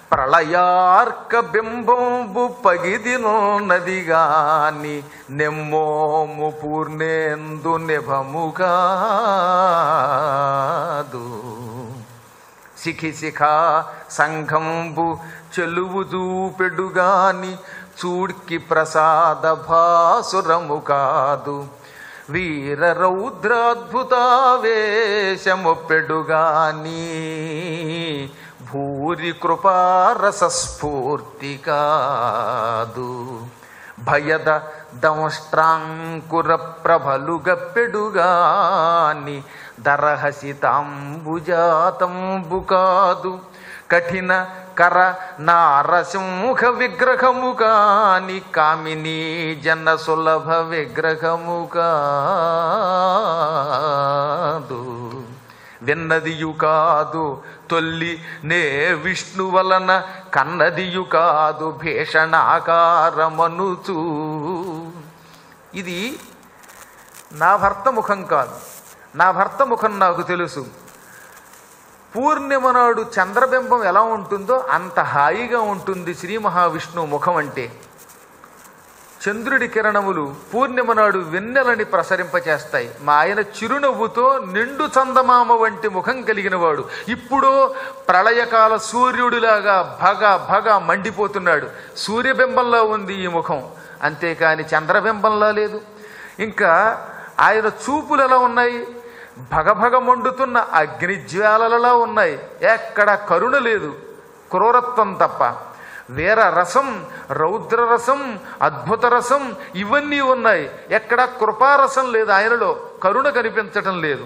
ప్రళయార్క బింబంబు పగిదినోన్నది గాని నెమ్మోము పూర్ణేందు నిభముగాదు శిఖి శిఖ సంఘంబు చెలువు చూపెడుగాని చూడ్కి ప్రసాద భాసురము కాదు వీర రౌద్రాద్భుతావేశమొప్పెడుగాని భూరి కృపారసస్ఫూర్తి కాదు భయద దంష్ట్రాంకుర ప్రభలుగప్పెడుగాని దరహసితాంబుజాతంబు కాదు కఠిన కర నారసింహ విగ్రహము కాని కామిని జన సులభ విగ్రహము కాదు విన్నదియు కాదు తొల్లి నే విష్ణు వలన కన్నదియు కాదు భీషణాకారమనుచూ ఇది నా భర్త ముఖం కాదు నా భర్త ముఖం నాకు తెలుసు పూర్ణిమ నాడు చంద్రబింబం ఎలా ఉంటుందో అంత హాయిగా ఉంటుంది శ్రీ మహావిష్ణువు ముఖం అంటే చంద్రుడి కిరణములు పూర్ణిమ నాడు వెన్నెలని ప్రసరింపచేస్తాయి మా ఆయన చిరునవ్వుతో నిండు చందమామ వంటి ముఖం కలిగిన వాడు ఇప్పుడు ప్రళయకాల సూర్యుడిలాగా భగ భగ మండిపోతున్నాడు సూర్యబింబంలో ఉంది ఈ ముఖం అంతేకాని చంద్రబింబంలా లేదు ఇంకా ఆయన చూపులు ఎలా ఉన్నాయి భగభగ మండుతున్న అగ్నిజ్వాలలలో ఉన్నాయి ఎక్కడ కరుణ లేదు క్రూరత్వం తప్ప వీర రసం రౌద్ర రసం అద్భుత రసం ఇవన్నీ ఉన్నాయి ఎక్కడ కృపారసం లేదు ఆయనలో కరుణ కనిపించటం లేదు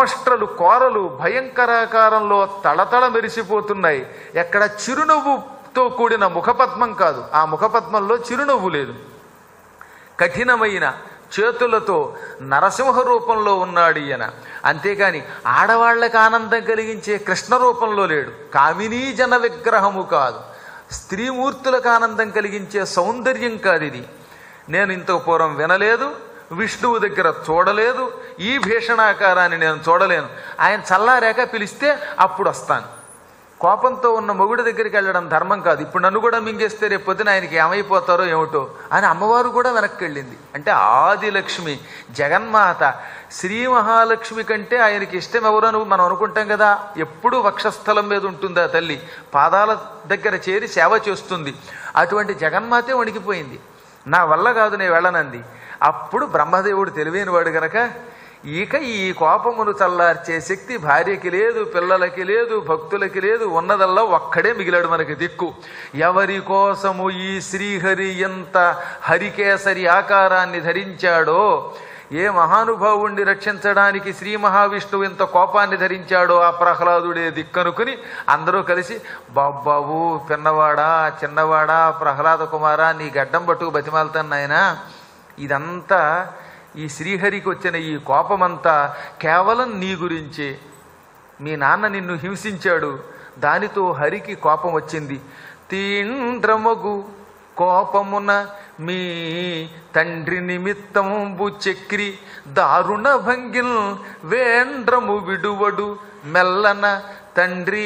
దమష్ట్రలు కోరలు భయంకరాకారంలో తళతళ మెరిసిపోతున్నాయి ఎక్కడ చిరునవ్వు తో కూడిన ముఖపద్మం కాదు ఆ ముఖపద్మంలో చిరునవ్వు లేదు కఠినమైన చేతులతో నరసింహ రూపంలో ఉన్నాడు ఈయన అంతేకాని ఆడవాళ్లకు ఆనందం కలిగించే కృష్ణ రూపంలో లేడు కామినీ జన విగ్రహము కాదు స్త్రీమూర్తులకు ఆనందం కలిగించే సౌందర్యం కాదు ఇది నేను ఇంత పూర్వం వినలేదు విష్ణువు దగ్గర చూడలేదు ఈ భీషణాకారాన్ని నేను చూడలేను ఆయన చల్లారాక పిలిస్తే అప్పుడు వస్తాను కోపంతో ఉన్న మొగుడి దగ్గరికి వెళ్ళడం ధర్మం కాదు ఇప్పుడు నన్ను కూడా మింగేస్తే రేపు పొద్దున ఆయనకి ఏమైపోతారో ఏమిటో అని అమ్మవారు కూడా వెనక్కి వెళ్ళింది అంటే ఆదిలక్ష్మి జగన్మాత శ్రీ మహాలక్ష్మి కంటే ఆయనకి ఇష్టం ఎవరని మనం అనుకుంటాం కదా ఎప్పుడు వక్షస్థలం మీద ఉంటుంది ఆ తల్లి పాదాల దగ్గర చేరి సేవ చేస్తుంది అటువంటి జగన్మాతే వణికిపోయింది నా వల్ల కాదు నేను వెళ్ళనంది అప్పుడు బ్రహ్మదేవుడు తెలివైనవాడు గనక ఇక ఈ కోపమును చల్లార్చే శక్తి భార్యకి లేదు పిల్లలకి లేదు భక్తులకి లేదు ఉన్నదల్లా ఒక్కడే మిగిలాడు మనకి దిక్కు ఎవరి కోసము ఈ శ్రీహరి ఎంత హరికేసరి ఆకారాన్ని ధరించాడో ఏ మహానుభావుణ్ణి రక్షించడానికి శ్రీ మహావిష్ణువు ఇంత కోపాన్ని ధరించాడో ఆ ప్రహ్లాదుడే దిక్కనుకుని అందరూ కలిసి బాబాబు పిన్నవాడా చిన్నవాడా ప్రహ్లాద కుమారా నీ గడ్డం పట్టుకు బతిమాలుతాను నాయనా ఇదంతా ఈ శ్రీహరికి వచ్చిన ఈ కోపమంతా కేవలం నీ గురించే మీ నాన్న నిన్ను హింసించాడు దానితో హరికి కోపం వచ్చింది తీండ్రమగు కోపమున మీ తండ్రి నిమిత్తంబు చక్రి దారుణ భంగిల్ వేండ్రము విడువడు మెల్లన తండ్రి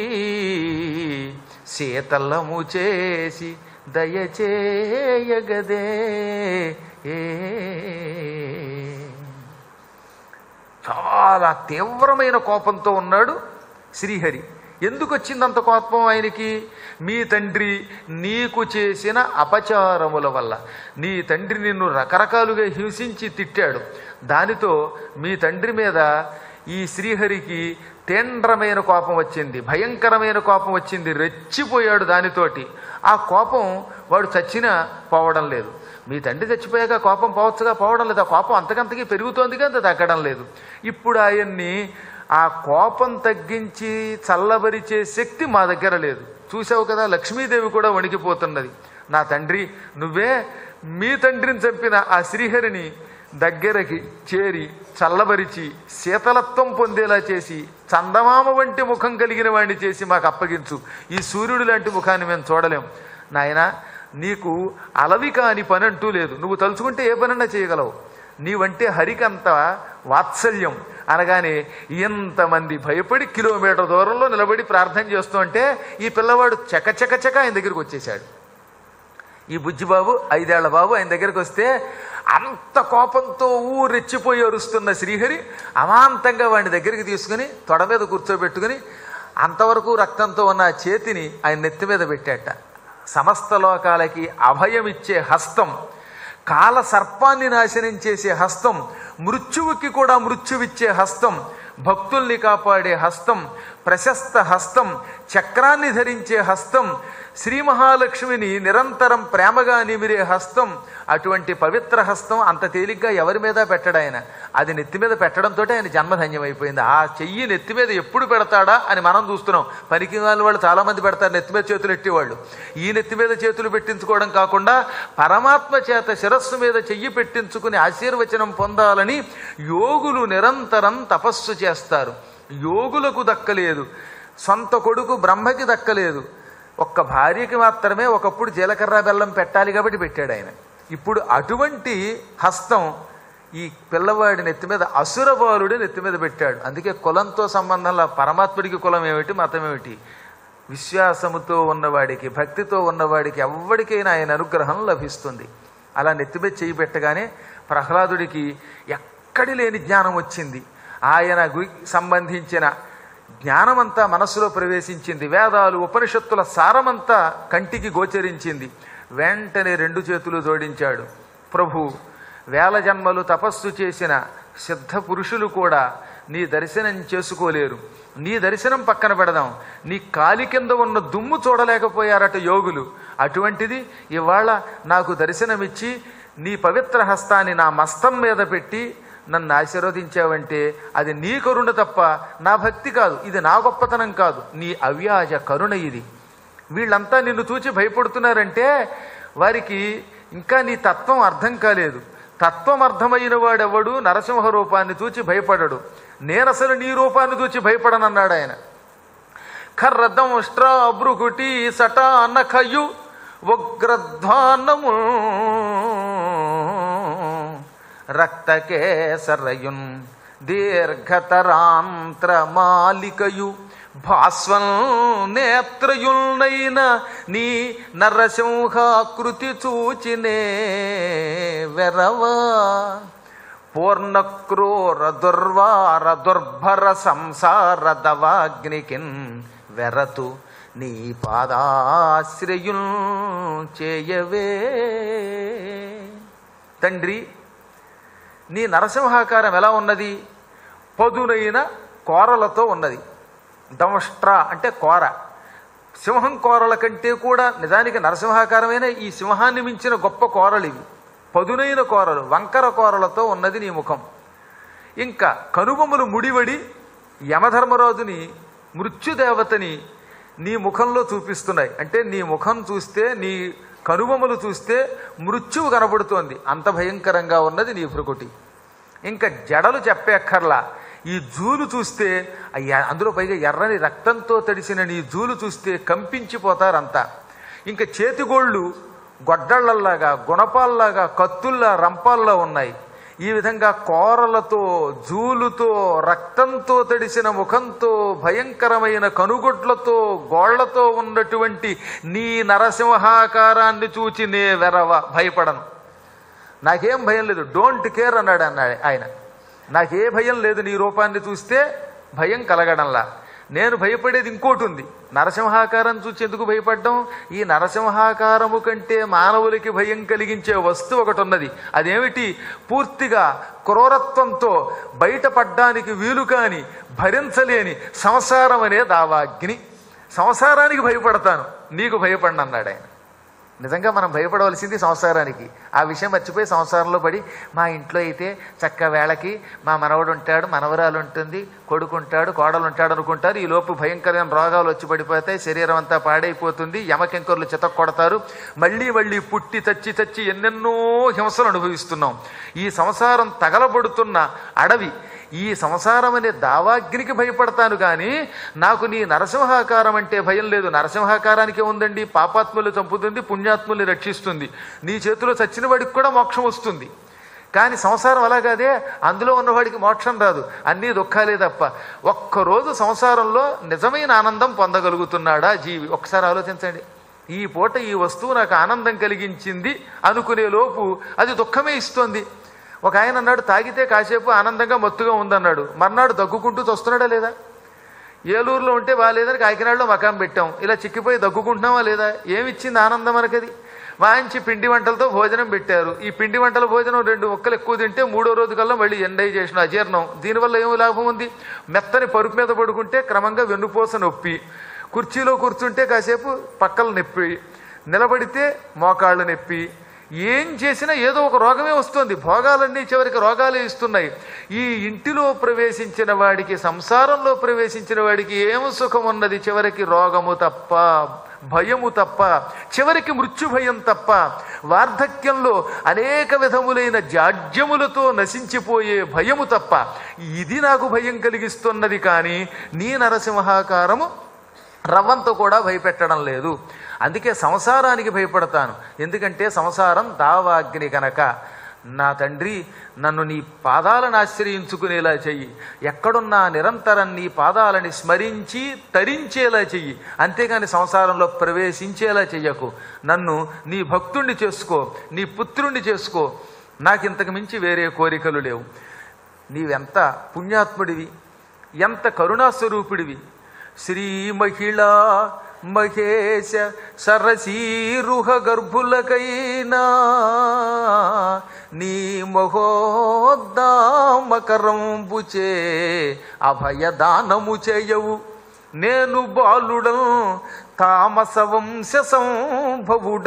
శీతలము చేసి దయచేయగదే ఏ చాలా తీవ్రమైన కోపంతో ఉన్నాడు శ్రీహరి ఎందుకు వచ్చిందంత కోపం ఆయనకి మీ తండ్రి నీకు చేసిన అపచారముల వల్ల నీ తండ్రి నిన్ను రకరకాలుగా హింసించి తిట్టాడు దానితో మీ తండ్రి మీద ఈ శ్రీహరికి తేండ్రమైన కోపం వచ్చింది భయంకరమైన కోపం వచ్చింది రెచ్చిపోయాడు దానితోటి ఆ కోపం వాడు చచ్చినా పోవడం లేదు మీ తండ్రి చచ్చిపోయాక కోపం పోవచ్చుగా పోవడం లేదు ఆ కోపం అంతకంతకీ పెరుగుతోంది కానీ తగ్గడం లేదు ఇప్పుడు ఆయన్ని ఆ కోపం తగ్గించి చల్లబరిచే శక్తి మా దగ్గర లేదు చూసావు కదా లక్ష్మీదేవి కూడా వణికిపోతున్నది నా తండ్రి నువ్వే మీ తండ్రిని చంపిన ఆ శ్రీహరిని దగ్గరకి చేరి చల్లబరిచి శీతలత్వం పొందేలా చేసి చందమామ వంటి ముఖం కలిగిన వాడిని చేసి మాకు అప్పగించు ఈ సూర్యుడు లాంటి ముఖాన్ని మేము చూడలేం నాయనా నీకు అలవి కాని పని అంటూ లేదు నువ్వు తలుచుకుంటే ఏ పనన్నా చేయగలవు నీవంటే హరికంత వాత్సల్యం అనగానే ఇంతమంది భయపడి కిలోమీటర్ దూరంలో నిలబడి ప్రార్థన చేస్తూ ఉంటే ఈ పిల్లవాడు చక చక చక ఆయన దగ్గరికి వచ్చేసాడు ఈ బుజ్జిబాబు ఐదేళ్ల బాబు ఆయన దగ్గరికి వస్తే అంత కోపంతో ఊరెచ్చిపోయి అరుస్తున్న శ్రీహరి అమాంతంగా వాడిని దగ్గరికి తీసుకుని తొడ మీద కూర్చోబెట్టుకుని అంతవరకు రక్తంతో ఉన్న ఆ చేతిని ఆయన నెత్తి మీద పెట్టాట సమస్త లోకాలకి అభయమిచ్చే హస్తం కాల సర్పాన్ని నాశనం చేసే హస్తం మృత్యువుకి కూడా మృత్యువిచ్చే హస్తం భక్తుల్ని కాపాడే హస్తం ప్రశస్త హస్తం చక్రాన్ని ధరించే హస్తం శ్రీ మహాలక్ష్మిని నిరంతరం ప్రేమగా నిమిరే హస్తం అటువంటి పవిత్ర హస్తం అంత తేలిగ్గా ఎవరి మీద పెట్టడు ఆయన అది నెత్తి మీద పెట్టడంతో ఆయన జన్మధన్యమైపోయింది ఆ చెయ్యి నెత్తి మీద ఎప్పుడు పెడతాడా అని మనం చూస్తున్నాం పనికి వాళ్ళ వాళ్ళు చాలా మంది పెడతారు నెత్తి మీద చేతులు ఎట్టేవాళ్ళు ఈ నెత్తి మీద చేతులు పెట్టించుకోవడం కాకుండా పరమాత్మ చేత శిరస్సు మీద చెయ్యి పెట్టించుకుని ఆశీర్వచనం పొందాలని యోగులు నిరంతరం తపస్సు చేస్తారు యోగులకు దక్కలేదు సొంత కొడుకు బ్రహ్మకి దక్కలేదు ఒక్క భార్యకి మాత్రమే ఒకప్పుడు జీలకర్ర బెల్లం పెట్టాలి కాబట్టి పెట్టాడు ఆయన ఇప్పుడు అటువంటి హస్తం ఈ పిల్లవాడి నెత్తి మీద అసురబాలుడి నెత్తి మీద పెట్టాడు అందుకే కులంతో సంబంధంలో పరమాత్ముడికి కులం ఏమిటి మతం ఏమిటి విశ్వాసముతో ఉన్నవాడికి భక్తితో ఉన్నవాడికి ఎవ్వడికైనా ఆయన అనుగ్రహం లభిస్తుంది అలా నెత్తి మీద చేయి పెట్టగానే ప్రహ్లాదుడికి ఎక్కడి లేని జ్ఞానం వచ్చింది ఆయన గు- సంబంధించిన జ్ఞానమంతా మనస్సులో ప్రవేశించింది వేదాలు ఉపనిషత్తుల సారమంతా కంటికి గోచరించింది వెంటనే రెండు చేతులు జోడించాడు ప్రభు వేల జన్మలు తపస్సు చేసిన సిద్ధ పురుషులు కూడా నీ దర్శనం చేసుకోలేరు నీ దర్శనం పక్కన పెడదాం నీ కాలి కింద ఉన్న దుమ్ము చూడలేకపోయారట యోగులు అటువంటిది ఇవాళ నాకు దర్శనమిచ్చి నీ పవిత్ర హస్తాన్ని నా మస్తం మీద పెట్టి నన్ను ఆశీర్వదించావంటే అది నీ కరుణ తప్ప నా భక్తి కాదు ఇది నా గొప్పతనం కాదు నీ అవ్యాజ కరుణ ఇది వీళ్ళంతా నిన్ను చూచి భయపడుతున్నారంటే వారికి ఇంకా నీ తత్వం అర్థం కాలేదు తత్వం అర్థమైన వాడెవడు నరసింహ రూపాన్ని చూచి భయపడడు నేనసలు నీ రూపాన్ని చూచి భయపడనన్నాడు ఆయన ఖర్రదం భృకుటి సట నఖయు ఉగ్రధ్వానము రక్తకేసరయున్ దీర్ఘతరాంత్ర మాలికయు భాస్వన్ నేత్రయుల్నైన నీ నరసింహాకృతి చూచినే వెరవా పూర్ణక్రూర దుర్వార దుర్భర సంసార దవాగ్నికిన్ వెరతు నీ పాదాశ్రయుల్ చేయవే తండ్రి నీ నరసింహాకారం ఎలా ఉన్నది పదునైన కోరలతో ఉన్నది దంష్ట్ర అంటే కోర సింహం కోరల కంటే కూడా నిజానికి నరసింహాకారమైన ఈ సింహాన్ని మించిన గొప్ప కోరలు ఇవి పదునైన కోరలు వంకర కోరలతో ఉన్నది నీ ముఖం ఇంకా కనుబొమ్మలు ముడివడి యమధర్మరాజుని మృత్యుదేవతని నీ ముఖంలో చూపిస్తున్నాయి అంటే నీ ముఖం చూస్తే నీ కనుబొమ్మలు చూస్తే మృత్యువు కనబడుతోంది అంత భయంకరంగా ఉన్నది నీ భృకుటి ఇంకా జడలు చెప్పేక్కర్లా ఈ జూలు చూస్తే అయ్యా అందులో పైగా ఎర్రని రక్తంతో తడిసిన నీ జూలు చూస్తే కంపించిపోతారంతా ఇంకా చేతిగోళ్ళు గొడ్డళ్లలాగా గుణపాల్లాగా కత్తుల్లా రంపాల్లా ఉన్నాయి ఈ విధంగా కోరలతో జూలుతో రక్తంతో తడిసిన ముఖంతో భయంకరమైన కనుగొడ్లతో గోళ్లతో ఉన్నటువంటి నీ నరసింహాకారాన్ని చూచి నే వెరవ భయపడను నాకేం భయం లేదు డోంట్ కేర్ అన్నాడు అన్నాడు ఆయన నాకే భయం లేదు నీ రూపాన్ని చూస్తే భయం కలగడంలా నేను భయపడేది ఇంకోటి ఉంది నరసింహాకారం చూసి ఎందుకు భయపడ్డం ఈ నరసింహాకారము కంటే మానవులకి భయం కలిగించే వస్తువు ఒకటి ఉన్నది అదేమిటి పూర్తిగా క్రూరత్వంతో బయటపడ్డానికి వీలు కాని భరించలేని సంసారం అనే దావాగ్ని సంసారానికి భయపడతాను నీకు భయపడిన అన్నాడు ఆయన నిజంగా మనం భయపడవలసింది సంసారానికి ఆ విషయం మర్చిపోయి సంసారంలో పడి మా ఇంట్లో అయితే చక్క వేళకి మా మనవడు ఉంటాడు మనవరాలు ఉంటుంది కొడుకు ఉంటాడు కోడలు ఉంటాడు అనుకుంటారు ఈ లోపు భయంకరమైన రోగాలు వచ్చి పడిపోతాయి శరీరం అంతా పాడైపోతుంది యమకెంకర్లు చితక్ కొడతారు మళ్ళీ మళ్ళీ పుట్టి చచ్చి చచ్చి ఎన్నెన్నో హింసలు అనుభవిస్తున్నాం ఈ సంసారం తగలబడుతున్న అడవి ఈ సంసారం అనే దావాగ్నికి భయపడతాను కానీ నాకు నీ నరసింహాకారం అంటే భయం లేదు నరసింహాకారానికి ఉందండి పాపాత్ములు చంపుతుంది పుణ్యాత్ముల్ని రక్షిస్తుంది నీ చేతిలో చచ్చిన వాడికి కూడా మోక్షం వస్తుంది కానీ సంసారం అలాగదే అందులో ఉన్నవాడికి మోక్షం రాదు అన్నీ దుఃఖాలే తప్ప ఒక్కరోజు సంసారంలో నిజమైన ఆనందం పొందగలుగుతున్నాడా జీవి ఒక్కసారి ఆలోచించండి ఈ పూట ఈ వస్తువు నాకు ఆనందం కలిగించింది అనుకునే లోపు అది దుఃఖమే ఇస్తోంది ఒక ఆయన అన్నాడు తాగితే కాసేపు ఆనందంగా మత్తుగా ఉందన్నాడు మర్నాడు దగ్గుకుంటూ వస్తున్నాడా లేదా ఏలూరులో ఉంటే బాగాలేదని కాకినాడలో మకాం పెట్టాం ఇలా చిక్కిపోయి దగ్గుకుంటున్నావా లేదా ఏమిచ్చింది ఆనందం మనకది వాయించి పిండి వంటలతో భోజనం పెట్టారు ఈ పిండి వంటల భోజనం రెండు ఒక్కలు ఎక్కువ తింటే మూడో రోజు కల్లా మళ్ళీ ఎండై చేసిన అజీర్ణం దీనివల్ల ఏమి లాభం ఉంది మెత్తని పరుపు మీద పడుకుంటే క్రమంగా వెన్నుపూస నొప్పి కుర్చీలో కూర్చుంటే కాసేపు పక్కల నొప్పి నిలబడితే మోకాళ్ళు నొప్పి ఏం చేసినా ఏదో ఒక రోగమే వస్తుంది భోగాలన్నీ చివరికి రోగాలే ఇస్తున్నాయి ఈ ఇంటిలో ప్రవేశించిన వాడికి సంసారంలో ప్రవేశించిన వాడికి ఏం సుఖం ఉన్నది చివరికి రోగము తప్ప భయము తప్ప చివరికి మృత్యు భయం తప్ప వార్ధక్యంలో అనేక విధములైన జాడ్యములతో నశించిపోయే భయము తప్ప ఇది నాకు భయం కలిగిస్తున్నది కానీ నీ నరసింహాకారము రవ్వంతో కూడా భయపెట్టడం లేదు అందుకే సంసారానికి భయపడతాను ఎందుకంటే సంసారం దావాగ్ని కనుక నా తండ్రి నన్ను నీ పాదాలను ఆశ్రయించుకునేలా చెయ్యి ఎక్కడున్నా నిరంతరం నీ పాదాలని స్మరించి తరించేలా చెయ్యి అంతేగాని సంసారంలో ప్రవేశించేలా చెయ్యకు నన్ను నీ భక్తుణ్ణి చేసుకో నీ పుత్రుణ్ణి చేసుకో నాకు ఇంతకు మించి వేరే కోరికలు లేవు నీవెంత పుణ్యాత్ముడివి ఎంత కరుణాస్వరూపుడివి శ్రీ మహిళా మహేశ సరసీరుహ గర్భులకైనా నీ మహోద్దామకరంబుచే అభయదానము చేయవు నేను బాలుడం తామస వంశ సంభవుడ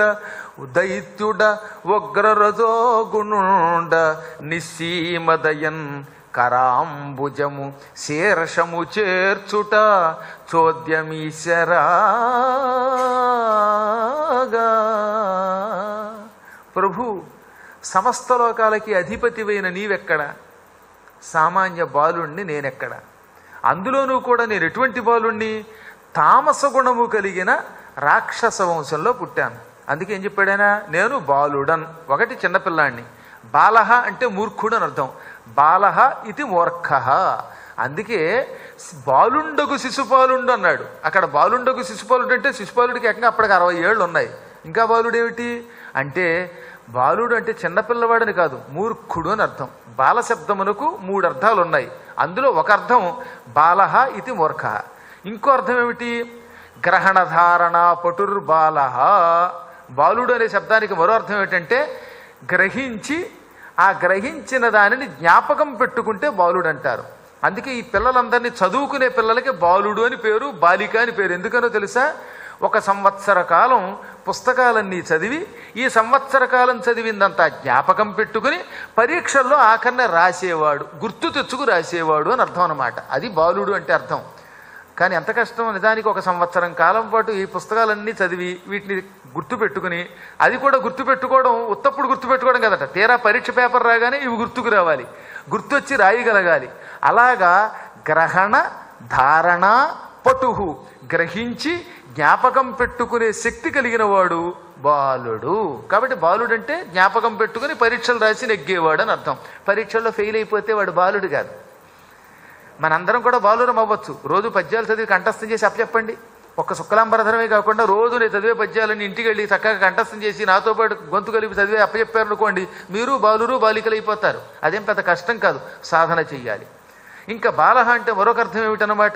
దైత్యుడ ఉగ్రరజో గుణుండ నిస్సీమదయన్ కరాంబుజము శీర్షము చేర్చుట చోద్యమీశ్వరాగా ప్రభు సమస్త లోకాలకి అధిపతివైన నీవెక్కడ సామాన్య బాలుణ్ణి నేనెక్కడ అందులోనూ కూడా నేను ఎటువంటి బాలుణ్ణి తామస గుణము కలిగిన రాక్షస వంశంలో పుట్టాను అందుకే ఏం చెప్పాడైనా నేను బాలుడన్ ఒకటి చిన్నపిల్లాడిని బాలహ అంటే మూర్ఖుడు అని అర్థం బాలహ ఇది మూర్ఖ అందుకే బాలుండగు శిశుపాలుండు అన్నాడు అక్కడ బాలుండగు శిశుపాలుడు అంటే శిశుపాలుడికి ఏకంగా అప్పటికి అరవై ఏళ్ళు ఉన్నాయి ఇంకా బాలుడు ఏమిటి అంటే బాలుడు అంటే చిన్నపిల్లవాడని కాదు మూర్ఖుడు అని అర్థం బాల శబ్దమునకు మూడు అర్థాలు ఉన్నాయి అందులో ఒక అర్థం బాలహ ఇది మూర్ఖ ఇంకో అర్థం ఏమిటి గ్రహణధారణ పటుర్బాలహ బాలుడు అనే శబ్దానికి మరో అర్థం ఏమిటంటే గ్రహించి ఆ గ్రహించిన దానిని జ్ఞాపకం పెట్టుకుంటే బాలుడు అంటారు అందుకే ఈ పిల్లలందరినీ చదువుకునే పిల్లలకి బాలుడు అని పేరు బాలిక అని పేరు ఎందుకనో తెలుసా ఒక సంవత్సర కాలం పుస్తకాలన్నీ చదివి ఈ సంవత్సర కాలం చదివిందంతా జ్ఞాపకం పెట్టుకుని పరీక్షల్లో ఆఖరిన రాసేవాడు గుర్తు తెచ్చుకు రాసేవాడు అని అర్థం అన్నమాట అది బాలుడు అంటే అర్థం కానీ ఎంత కష్టం నిజానికి ఒక సంవత్సరం కాలం పాటు ఈ పుస్తకాలన్నీ చదివి వీటిని గుర్తు పెట్టుకుని అది కూడా గుర్తు పెట్టుకోవడం ఉత్తప్పుడు గుర్తు పెట్టుకోవడం కదట తీరా పరీక్ష పేపర్ రాగానే ఇవి గుర్తుకు రావాలి గుర్తొచ్చి రాయగలగాలి అలాగా గ్రహణ ధారణ పటుహు గ్రహించి జ్ఞాపకం పెట్టుకునే శక్తి కలిగిన వాడు బాలుడు కాబట్టి బాలుడు అంటే జ్ఞాపకం పెట్టుకుని పరీక్షలు రాసి నెగ్గేవాడు అని అర్థం పరీక్షల్లో ఫెయిల్ అయిపోతే వాడు బాలుడు కాదు మనందరం కూడా బాలురం అవ్వచ్చు రోజు పద్యాలు చదివి కంఠస్థం చేసి అప్పచెప్పండి ఒక్క శుక్లాంబరధరమే కాకుండా రోజు నేను చదివే పద్యాలని ఇంటికి వెళ్ళి చక్కగా కంఠస్థం చేసి నాతో పాటు గొంతు కలిపి చదివే అప్పచెప్పారనుకోండి మీరు బాలురు బాలికలు అయిపోతారు అదేం పెద్ద కష్టం కాదు సాధన చెయ్యాలి ఇంకా బాలహ అంటే మరొక అర్థం ఏమిటనమాట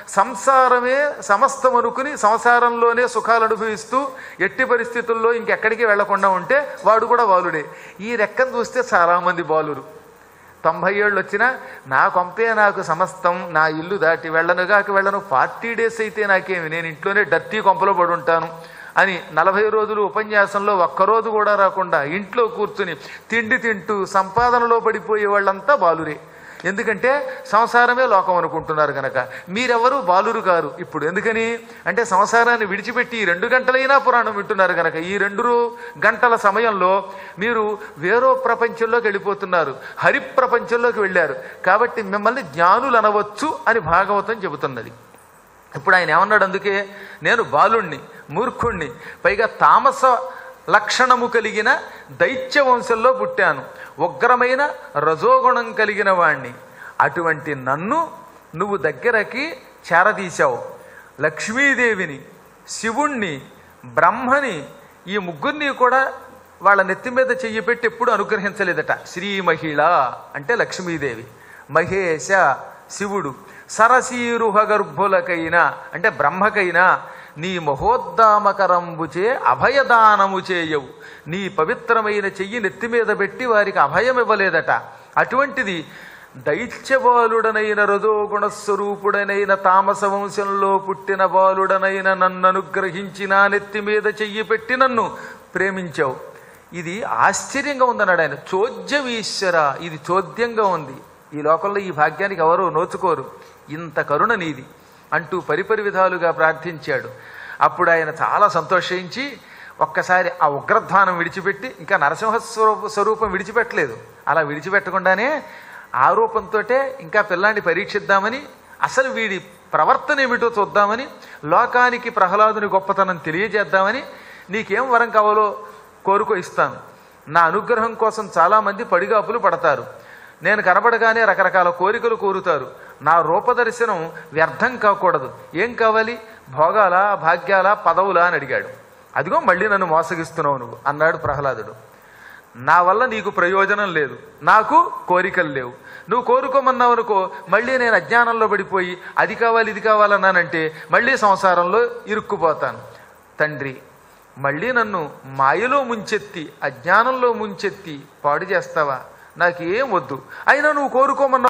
సంసారమే సమస్తం అనుకుని సంసారంలోనే సుఖాలు అనుభవిస్తూ ఎట్టి పరిస్థితుల్లో ఇంకెక్కడికి వెళ్లకుండా ఉంటే వాడు కూడా బాలుడే ఈ రెక్కను చూస్తే చాలామంది బాలురు తొంభై ఏళ్ళు వచ్చినా నా కొంపే నాకు సమస్తం నా ఇల్లు దాటి వెళ్ళనుగాక వెళ్ళను ఫార్టీ డేస్ అయితే నాకేమి నేను ఇంట్లోనే డర్టీ కొంపలో పడి ఉంటాను అని నలభై రోజులు ఉపన్యాసంలో ఒక్కరోజు కూడా రాకుండా ఇంట్లో కూర్చుని తిండి తింటూ సంపాదనలో పడిపోయే వాళ్ళంతా బాలురే ఎందుకంటే సంసారమే లోకం అనుకుంటున్నారు కనుక మీరెవరు బాలురు కారు ఇప్పుడు ఎందుకని అంటే సంసారాన్ని విడిచిపెట్టి ఈ రెండు గంటలైనా పురాణం వింటున్నారు కనుక ఈ రెండు రో- గంటల సమయంలో మీరు వేరో ప్రపంచంలోకి వెళ్ళిపోతున్నారు హరి ప్రపంచంలోకి వెళ్ళారు కాబట్టి మిమ్మల్ని జ్ఞానులు అనవచ్చు అని భాగవతం చెబుతున్నది ఇప్పుడు ఆయన ఏమన్నాడు అందుకే నేను బాలుణ్ణి మూర్ఖుణ్ణి పైగా తామస లక్షణము కలిగిన దైత్య వంశంలో పుట్టాను ఉగ్రమైన రజోగుణం కలిగిన వాణ్ణి అటువంటి నన్ను నువ్వు దగ్గరకి చేరదీశావు లక్ష్మీదేవిని శివుణ్ణి బ్రహ్మని ఈ ముగ్గురిని కూడా వాళ్ళ నెత్తి మీద చెయ్యి పెట్టి ఎప్పుడు అనుగ్రహించలేదట శ్రీ మహిళ అంటే లక్ష్మీదేవి మహేశ శివుడు సరసీరుహ గర్భులకైనా అంటే బ్రహ్మకైనా నీ మహోద్దామకరంబుచే అభయదానము చేయవు నీ పవిత్రమైన చెయ్యి నెత్తి మీద పెట్టి వారికి అభయం ఇవ్వలేదట అటువంటిది దైత్యబాలుడనైన రజోగుణ స్వరూపుడనైన తామస వంశంలో పుట్టిన బాలుడనైన నన్ను అనుగ్రహించి నా నెత్తి మీద చెయ్యి పెట్టి నన్ను ప్రేమించావు ఇది ఆశ్చర్యంగా ఉందన్నాడు ఆయన చోద్యమీశ్వర ఇది చోద్యంగా ఉంది ఈ లోకంలో ఈ భాగ్యానికి ఎవరు నోచుకోరు ఇంత కరుణ నీది అంటూ పరిపరి విధాలుగా ప్రార్థించాడు అప్పుడు ఆయన చాలా సంతోషించి ఒక్కసారి ఆ ఉగ్రధ్వానం విడిచిపెట్టి ఇంకా నరసింహ స్వరూప స్వరూపం విడిచిపెట్టలేదు అలా విడిచిపెట్టకుండానే ఆ రూపంతో ఇంకా పిల్లాన్ని పరీక్షిద్దామని అసలు వీడి ప్రవర్తన ఏమిటో చూద్దామని లోకానికి ప్రహ్లాదుని గొప్పతనం తెలియజేద్దామని నీకేం వరం కావాలో కోరుకో ఇస్తాను నా అనుగ్రహం కోసం చాలామంది పడిగాపులు పడతారు నేను కనబడగానే రకరకాల కోరికలు కోరుతారు నా రూపదర్శనం వ్యర్థం కాకూడదు ఏం కావాలి భోగాల భాగ్యాల పదవులా అని అడిగాడు అదిగో మళ్ళీ నన్ను మోసగిస్తున్నావు నువ్వు అన్నాడు ప్రహ్లాదుడు నా వల్ల నీకు ప్రయోజనం లేదు నాకు కోరికలు లేవు నువ్వు కోరుకోమన్నావు అనుకో మళ్ళీ నేను అజ్ఞానంలో పడిపోయి అది కావాలి ఇది కావాలన్నానంటే మళ్ళీ సంసారంలో ఇరుక్కుపోతాను తండ్రి మళ్ళీ నన్ను మాయలో ముంచెత్తి అజ్ఞానంలో ముంచెత్తి పాడు చేస్తావా నాకేం వద్దు అయినా నువ్వు కోరుకోమన్నావు